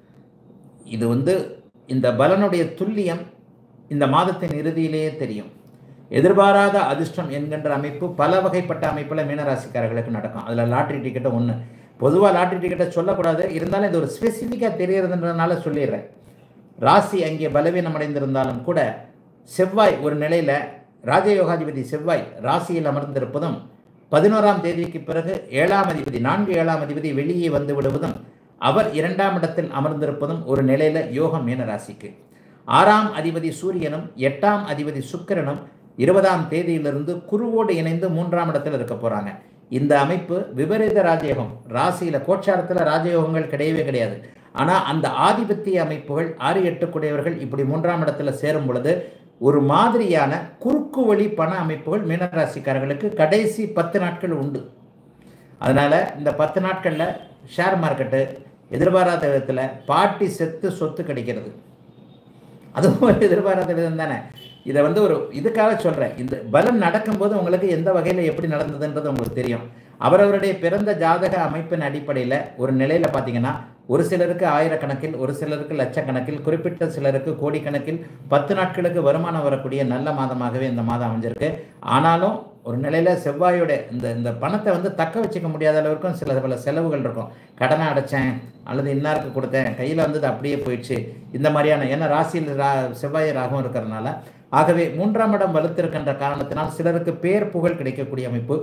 இது வந்து இந்த பலனுடைய துல்லியம் இந்த மாதத்தின் இறுதியிலேயே தெரியும் எதிர்பாராத அதிர்ஷ்டம் என்கின்ற அமைப்பு பல வகைப்பட்ட அமைப்பில் மீனராசிக்காரர்களுக்கு நடக்கும் அதில் லாட்ரி டிக்கெட்டை ஒன்று பொதுவாக லாட்ரி டிக்கெட்டை சொல்லக்கூடாது இருந்தாலும் இது ஒரு ஸ்பெசிஃபிக்காக தெரியறதுன்றதுனால சொல்லிடுறேன் ராசி அங்கே பலவீனம் அடைந்திருந்தாலும் கூட செவ்வாய் ஒரு நிலையில் ராஜயோகாதிபதி செவ்வாய் ராசியில் அமர்ந்திருப்பதும் பதினோராம் தேதிக்கு பிறகு ஏழாம் அதிபதி நான்கு ஏழாம் அதிபதி வெளியே வந்து விடுவதும் அவர் இரண்டாம் இடத்தில் அமர்ந்திருப்பதும் ஒரு நிலையில யோகம் மீனராசிக்கு ஆறாம் அதிபதி சூரியனும் எட்டாம் அதிபதி சுக்கிரனும் இருபதாம் தேதியிலிருந்து குருவோடு இணைந்து மூன்றாம் இடத்தில் இருக்க போறாங்க இந்த அமைப்பு விபரீத ராஜயோகம் ராசியில கோச்சாரத்தில் ராஜயோகங்கள் கிடையவே கிடையாது ஆனா அந்த ஆதிபத்திய அமைப்புகள் ஆறு எட்டுக்குடையவர்கள் இப்படி மூன்றாம் இடத்துல சேரும் பொழுது ஒரு மாதிரியான குறுக்கு வழி பண அமைப்புகள் மீனராசிக்காரர்களுக்கு கடைசி பத்து நாட்கள் உண்டு அதனால் இந்த பத்து நாட்களில் ஷேர் மார்க்கெட்டு எதிர்பாராத விதத்தில் பாட்டி செத்து சொத்து கிடைக்கிறது அதுவும் ஒரு எதிர்பாராத விதம் தானே இதை வந்து ஒரு இதுக்காக சொல்கிறேன் இந்த பலம் நடக்கும்போது உங்களுக்கு எந்த வகையில் எப்படி நடந்ததுன்றது உங்களுக்கு தெரியும் அவரவருடைய பிறந்த ஜாதக அமைப்பின் அடிப்படையில் ஒரு நிலையில் பார்த்தீங்கன்னா ஒரு சிலருக்கு ஆயிரக்கணக்கில் ஒரு சிலருக்கு லட்சக்கணக்கில் குறிப்பிட்ட சிலருக்கு கோடிக்கணக்கில் பத்து நாட்களுக்கு வருமானம் வரக்கூடிய நல்ல மாதமாகவே இந்த மாதம் அமைஞ்சிருக்கு ஆனாலும் ஒரு நிலையில் செவ்வாயோட இந்த இந்த பணத்தை வந்து தக்க வச்சுக்க முடியாத அளவுக்கும் சில பல செலவுகள் இருக்கும் கடனை அடைச்சேன் அல்லது இன்னாருக்கு கொடுத்தேன் கையில் வந்தது அப்படியே போயிடுச்சு இந்த மாதிரியான ஏன்னா ராசியில் ரா செவ்வாய் ராகம் இருக்கிறதுனால ஆகவே மூன்றாம் இடம் வலுத்திருக்கின்ற காரணத்தினால் சிலருக்கு பேர் புகழ் கிடைக்கக்கூடிய அமைப்பு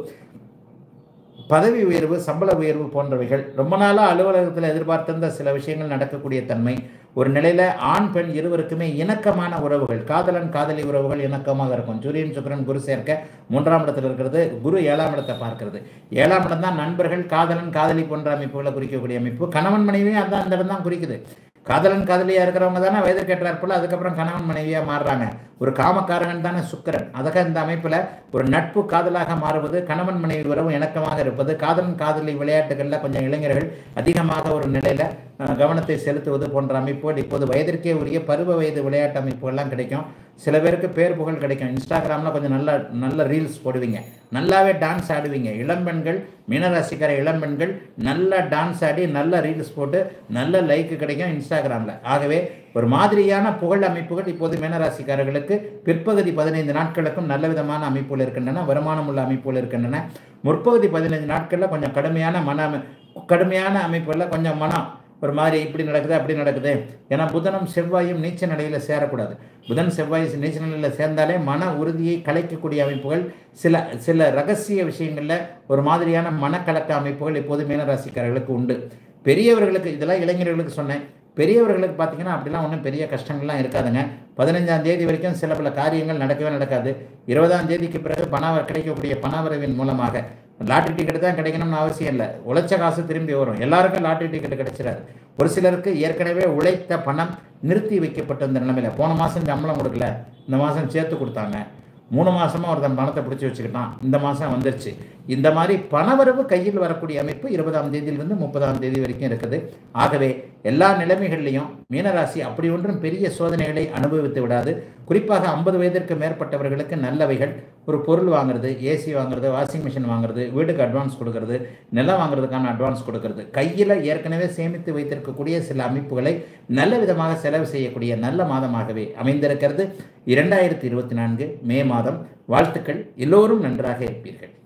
பதவி உயர்வு சம்பள உயர்வு போன்றவைகள் ரொம்ப நாளாக அலுவலகத்தில் எதிர்பார்த்திருந்த சில விஷயங்கள் நடக்கக்கூடிய தன்மை ஒரு நிலையில் ஆண் பெண் இருவருக்குமே இணக்கமான உறவுகள் காதலன் காதலி உறவுகள் இணக்கமாக இருக்கும் சூரியன் சுக்கிரன் குரு சேர்க்க மூன்றாம் இடத்துல இருக்கிறது குரு ஏழாம் இடத்தை பார்க்கிறது ஏழாம் இடம் தான் நண்பர்கள் காதலன் காதலி போன்ற அமைப்புகளை குறிக்கக்கூடிய அமைப்பு கணவன் மனைவியும் அந்த அந்த இடம் தான் குறிக்குது காதலன் காதலியா இருக்கிறவங்க தானே வயதிற்கேற்றார் போல அதுக்கப்புறம் கணவன் மனைவியா மாறுறாங்க ஒரு காமக்காரகன் தானே சுக்கிரன் அதுக்காக இந்த அமைப்புல ஒரு நட்பு காதலாக மாறுவது கணவன் மனைவி உறவு இணக்கமாக இருப்பது காதலன் காதலி விளையாட்டுகளில் கொஞ்சம் இளைஞர்கள் அதிகமாக ஒரு நிலையில அஹ், கவனத்தை செலுத்துவது போன்ற அமைப்புகள் இப்போது வயதிற்கே உரிய பருவ வயது விளையாட்டு அமைப்புகள்லாம் கிடைக்கும் சில பேருக்கு பேர் புகழ் கிடைக்கும் இன்ஸ்டாகிராமில் கொஞ்சம் நல்ல நல்ல ரீல்ஸ் போடுவீங்க நல்லாவே டான்ஸ் ஆடுவீங்க இளம்பெண்கள் மீனராசிக்கார இளம்பெண்கள் நல்ல டான்ஸ் ஆடி நல்ல ரீல்ஸ் போட்டு நல்ல லைக் கிடைக்கும் இன்ஸ்டாகிராமில் ஆகவே ஒரு மாதிரியான புகழ் அமைப்புகள் இப்போது மீனராசிக்காரர்களுக்கு பிற்பகுதி பதினைந்து நாட்களுக்கும் நல்ல விதமான அமைப்புகள் இருக்கின்றன வருமானம் உள்ள அமைப்புகள் இருக்கின்றன முற்பகுதி பதினைந்து நாட்களில் கொஞ்சம் கடுமையான மன அமை- கடுமையான அமைப்புகளில் கொஞ்சம் மனம் ஒரு மாதிரி இப்படி நடக்குது அப்படி நடக்குது ஏன்னா புதனும் செவ்வாயும் நீச்ச நிலையில் சேரக்கூடாது புதன் செவ்வாய் நீச்ச நிலையில் சேர்ந்தாலே மன உறுதியை கலைக்கக்கூடிய அமைப்புகள் சில சில ரகசிய விஷயங்களில் ஒரு மாதிரியான மனக்கலக்க அமைப்புகள் இப்போது மீனராசிக்காரர்களுக்கு உண்டு பெரியவர்களுக்கு இதெல்லாம் இளைஞர்களுக்கு சொன்னேன் பெரியவர்களுக்கு பார்த்தீங்கன்னா அப்படிலாம் ஒன்றும் பெரிய கஷ்டங்கள்லாம் இருக்காதுங்க பதினஞ்சாம் தேதி வரைக்கும் சில பல காரியங்கள் நடக்கவே நடக்காது இருபதாம் தேதிக்கு பிறகு பண வ- கிடைக்கக்கூடிய பணவரவின் மூலமாக லாட்டரி டிக்கெட் தான் கிடைக்கணும்னு அவசியம் இல்லை உழைச்ச காசு திரும்பி வரும் எல்லாருக்கும் லாட்டரி டிக்கெட் கிடைச்சிடாது ஒரு சிலருக்கு ஏற்கனவே உழைத்த பணம் நிறுத்தி வைக்கப்பட்ட இந்த நிலைமையில போன மாதம் சம்பளம் கொடுக்கல இந்த மாதம் சேர்த்து கொடுத்தாங்க மூணு மாசமா ஒருத்தன் பணத்தை பிடிச்சி வச்சுக்கிட்டான் இந்த மாதம் வந்துருச்சு இந்த மாதிரி பணவரவு கையில் வரக்கூடிய அமைப்பு இருபதாம் தேதியிலிருந்து முப்பதாம் தேதி வரைக்கும் இருக்குது ஆகவே எல்லா நிலைமைகள்லையும் மீனராசி அப்படி ஒன்றும் பெரிய சோதனைகளை அனுபவித்து விடாது குறிப்பாக ஐம்பது வயதிற்கு மேற்பட்டவர்களுக்கு நல்லவைகள் ஒரு பொருள் வாங்குறது ஏசி வாங்குறது வாஷிங் மிஷின் வாங்குறது வீட்டுக்கு அட்வான்ஸ் கொடுக்கறது நிலம் வாங்குறதுக்கான அட்வான்ஸ் கொடுக்கறது கையில் ஏற்கனவே சேமித்து வைத்திருக்கக்கூடிய சில அமைப்புகளை நல்ல விதமாக செலவு செய்யக்கூடிய நல்ல மாதமாகவே அமைந்திருக்கிறது இரண்டாயிரத்தி இருபத்தி நான்கு மே மாதம் வாழ்த்துக்கள் எல்லோரும் நன்றாக இருப்பீர்கள்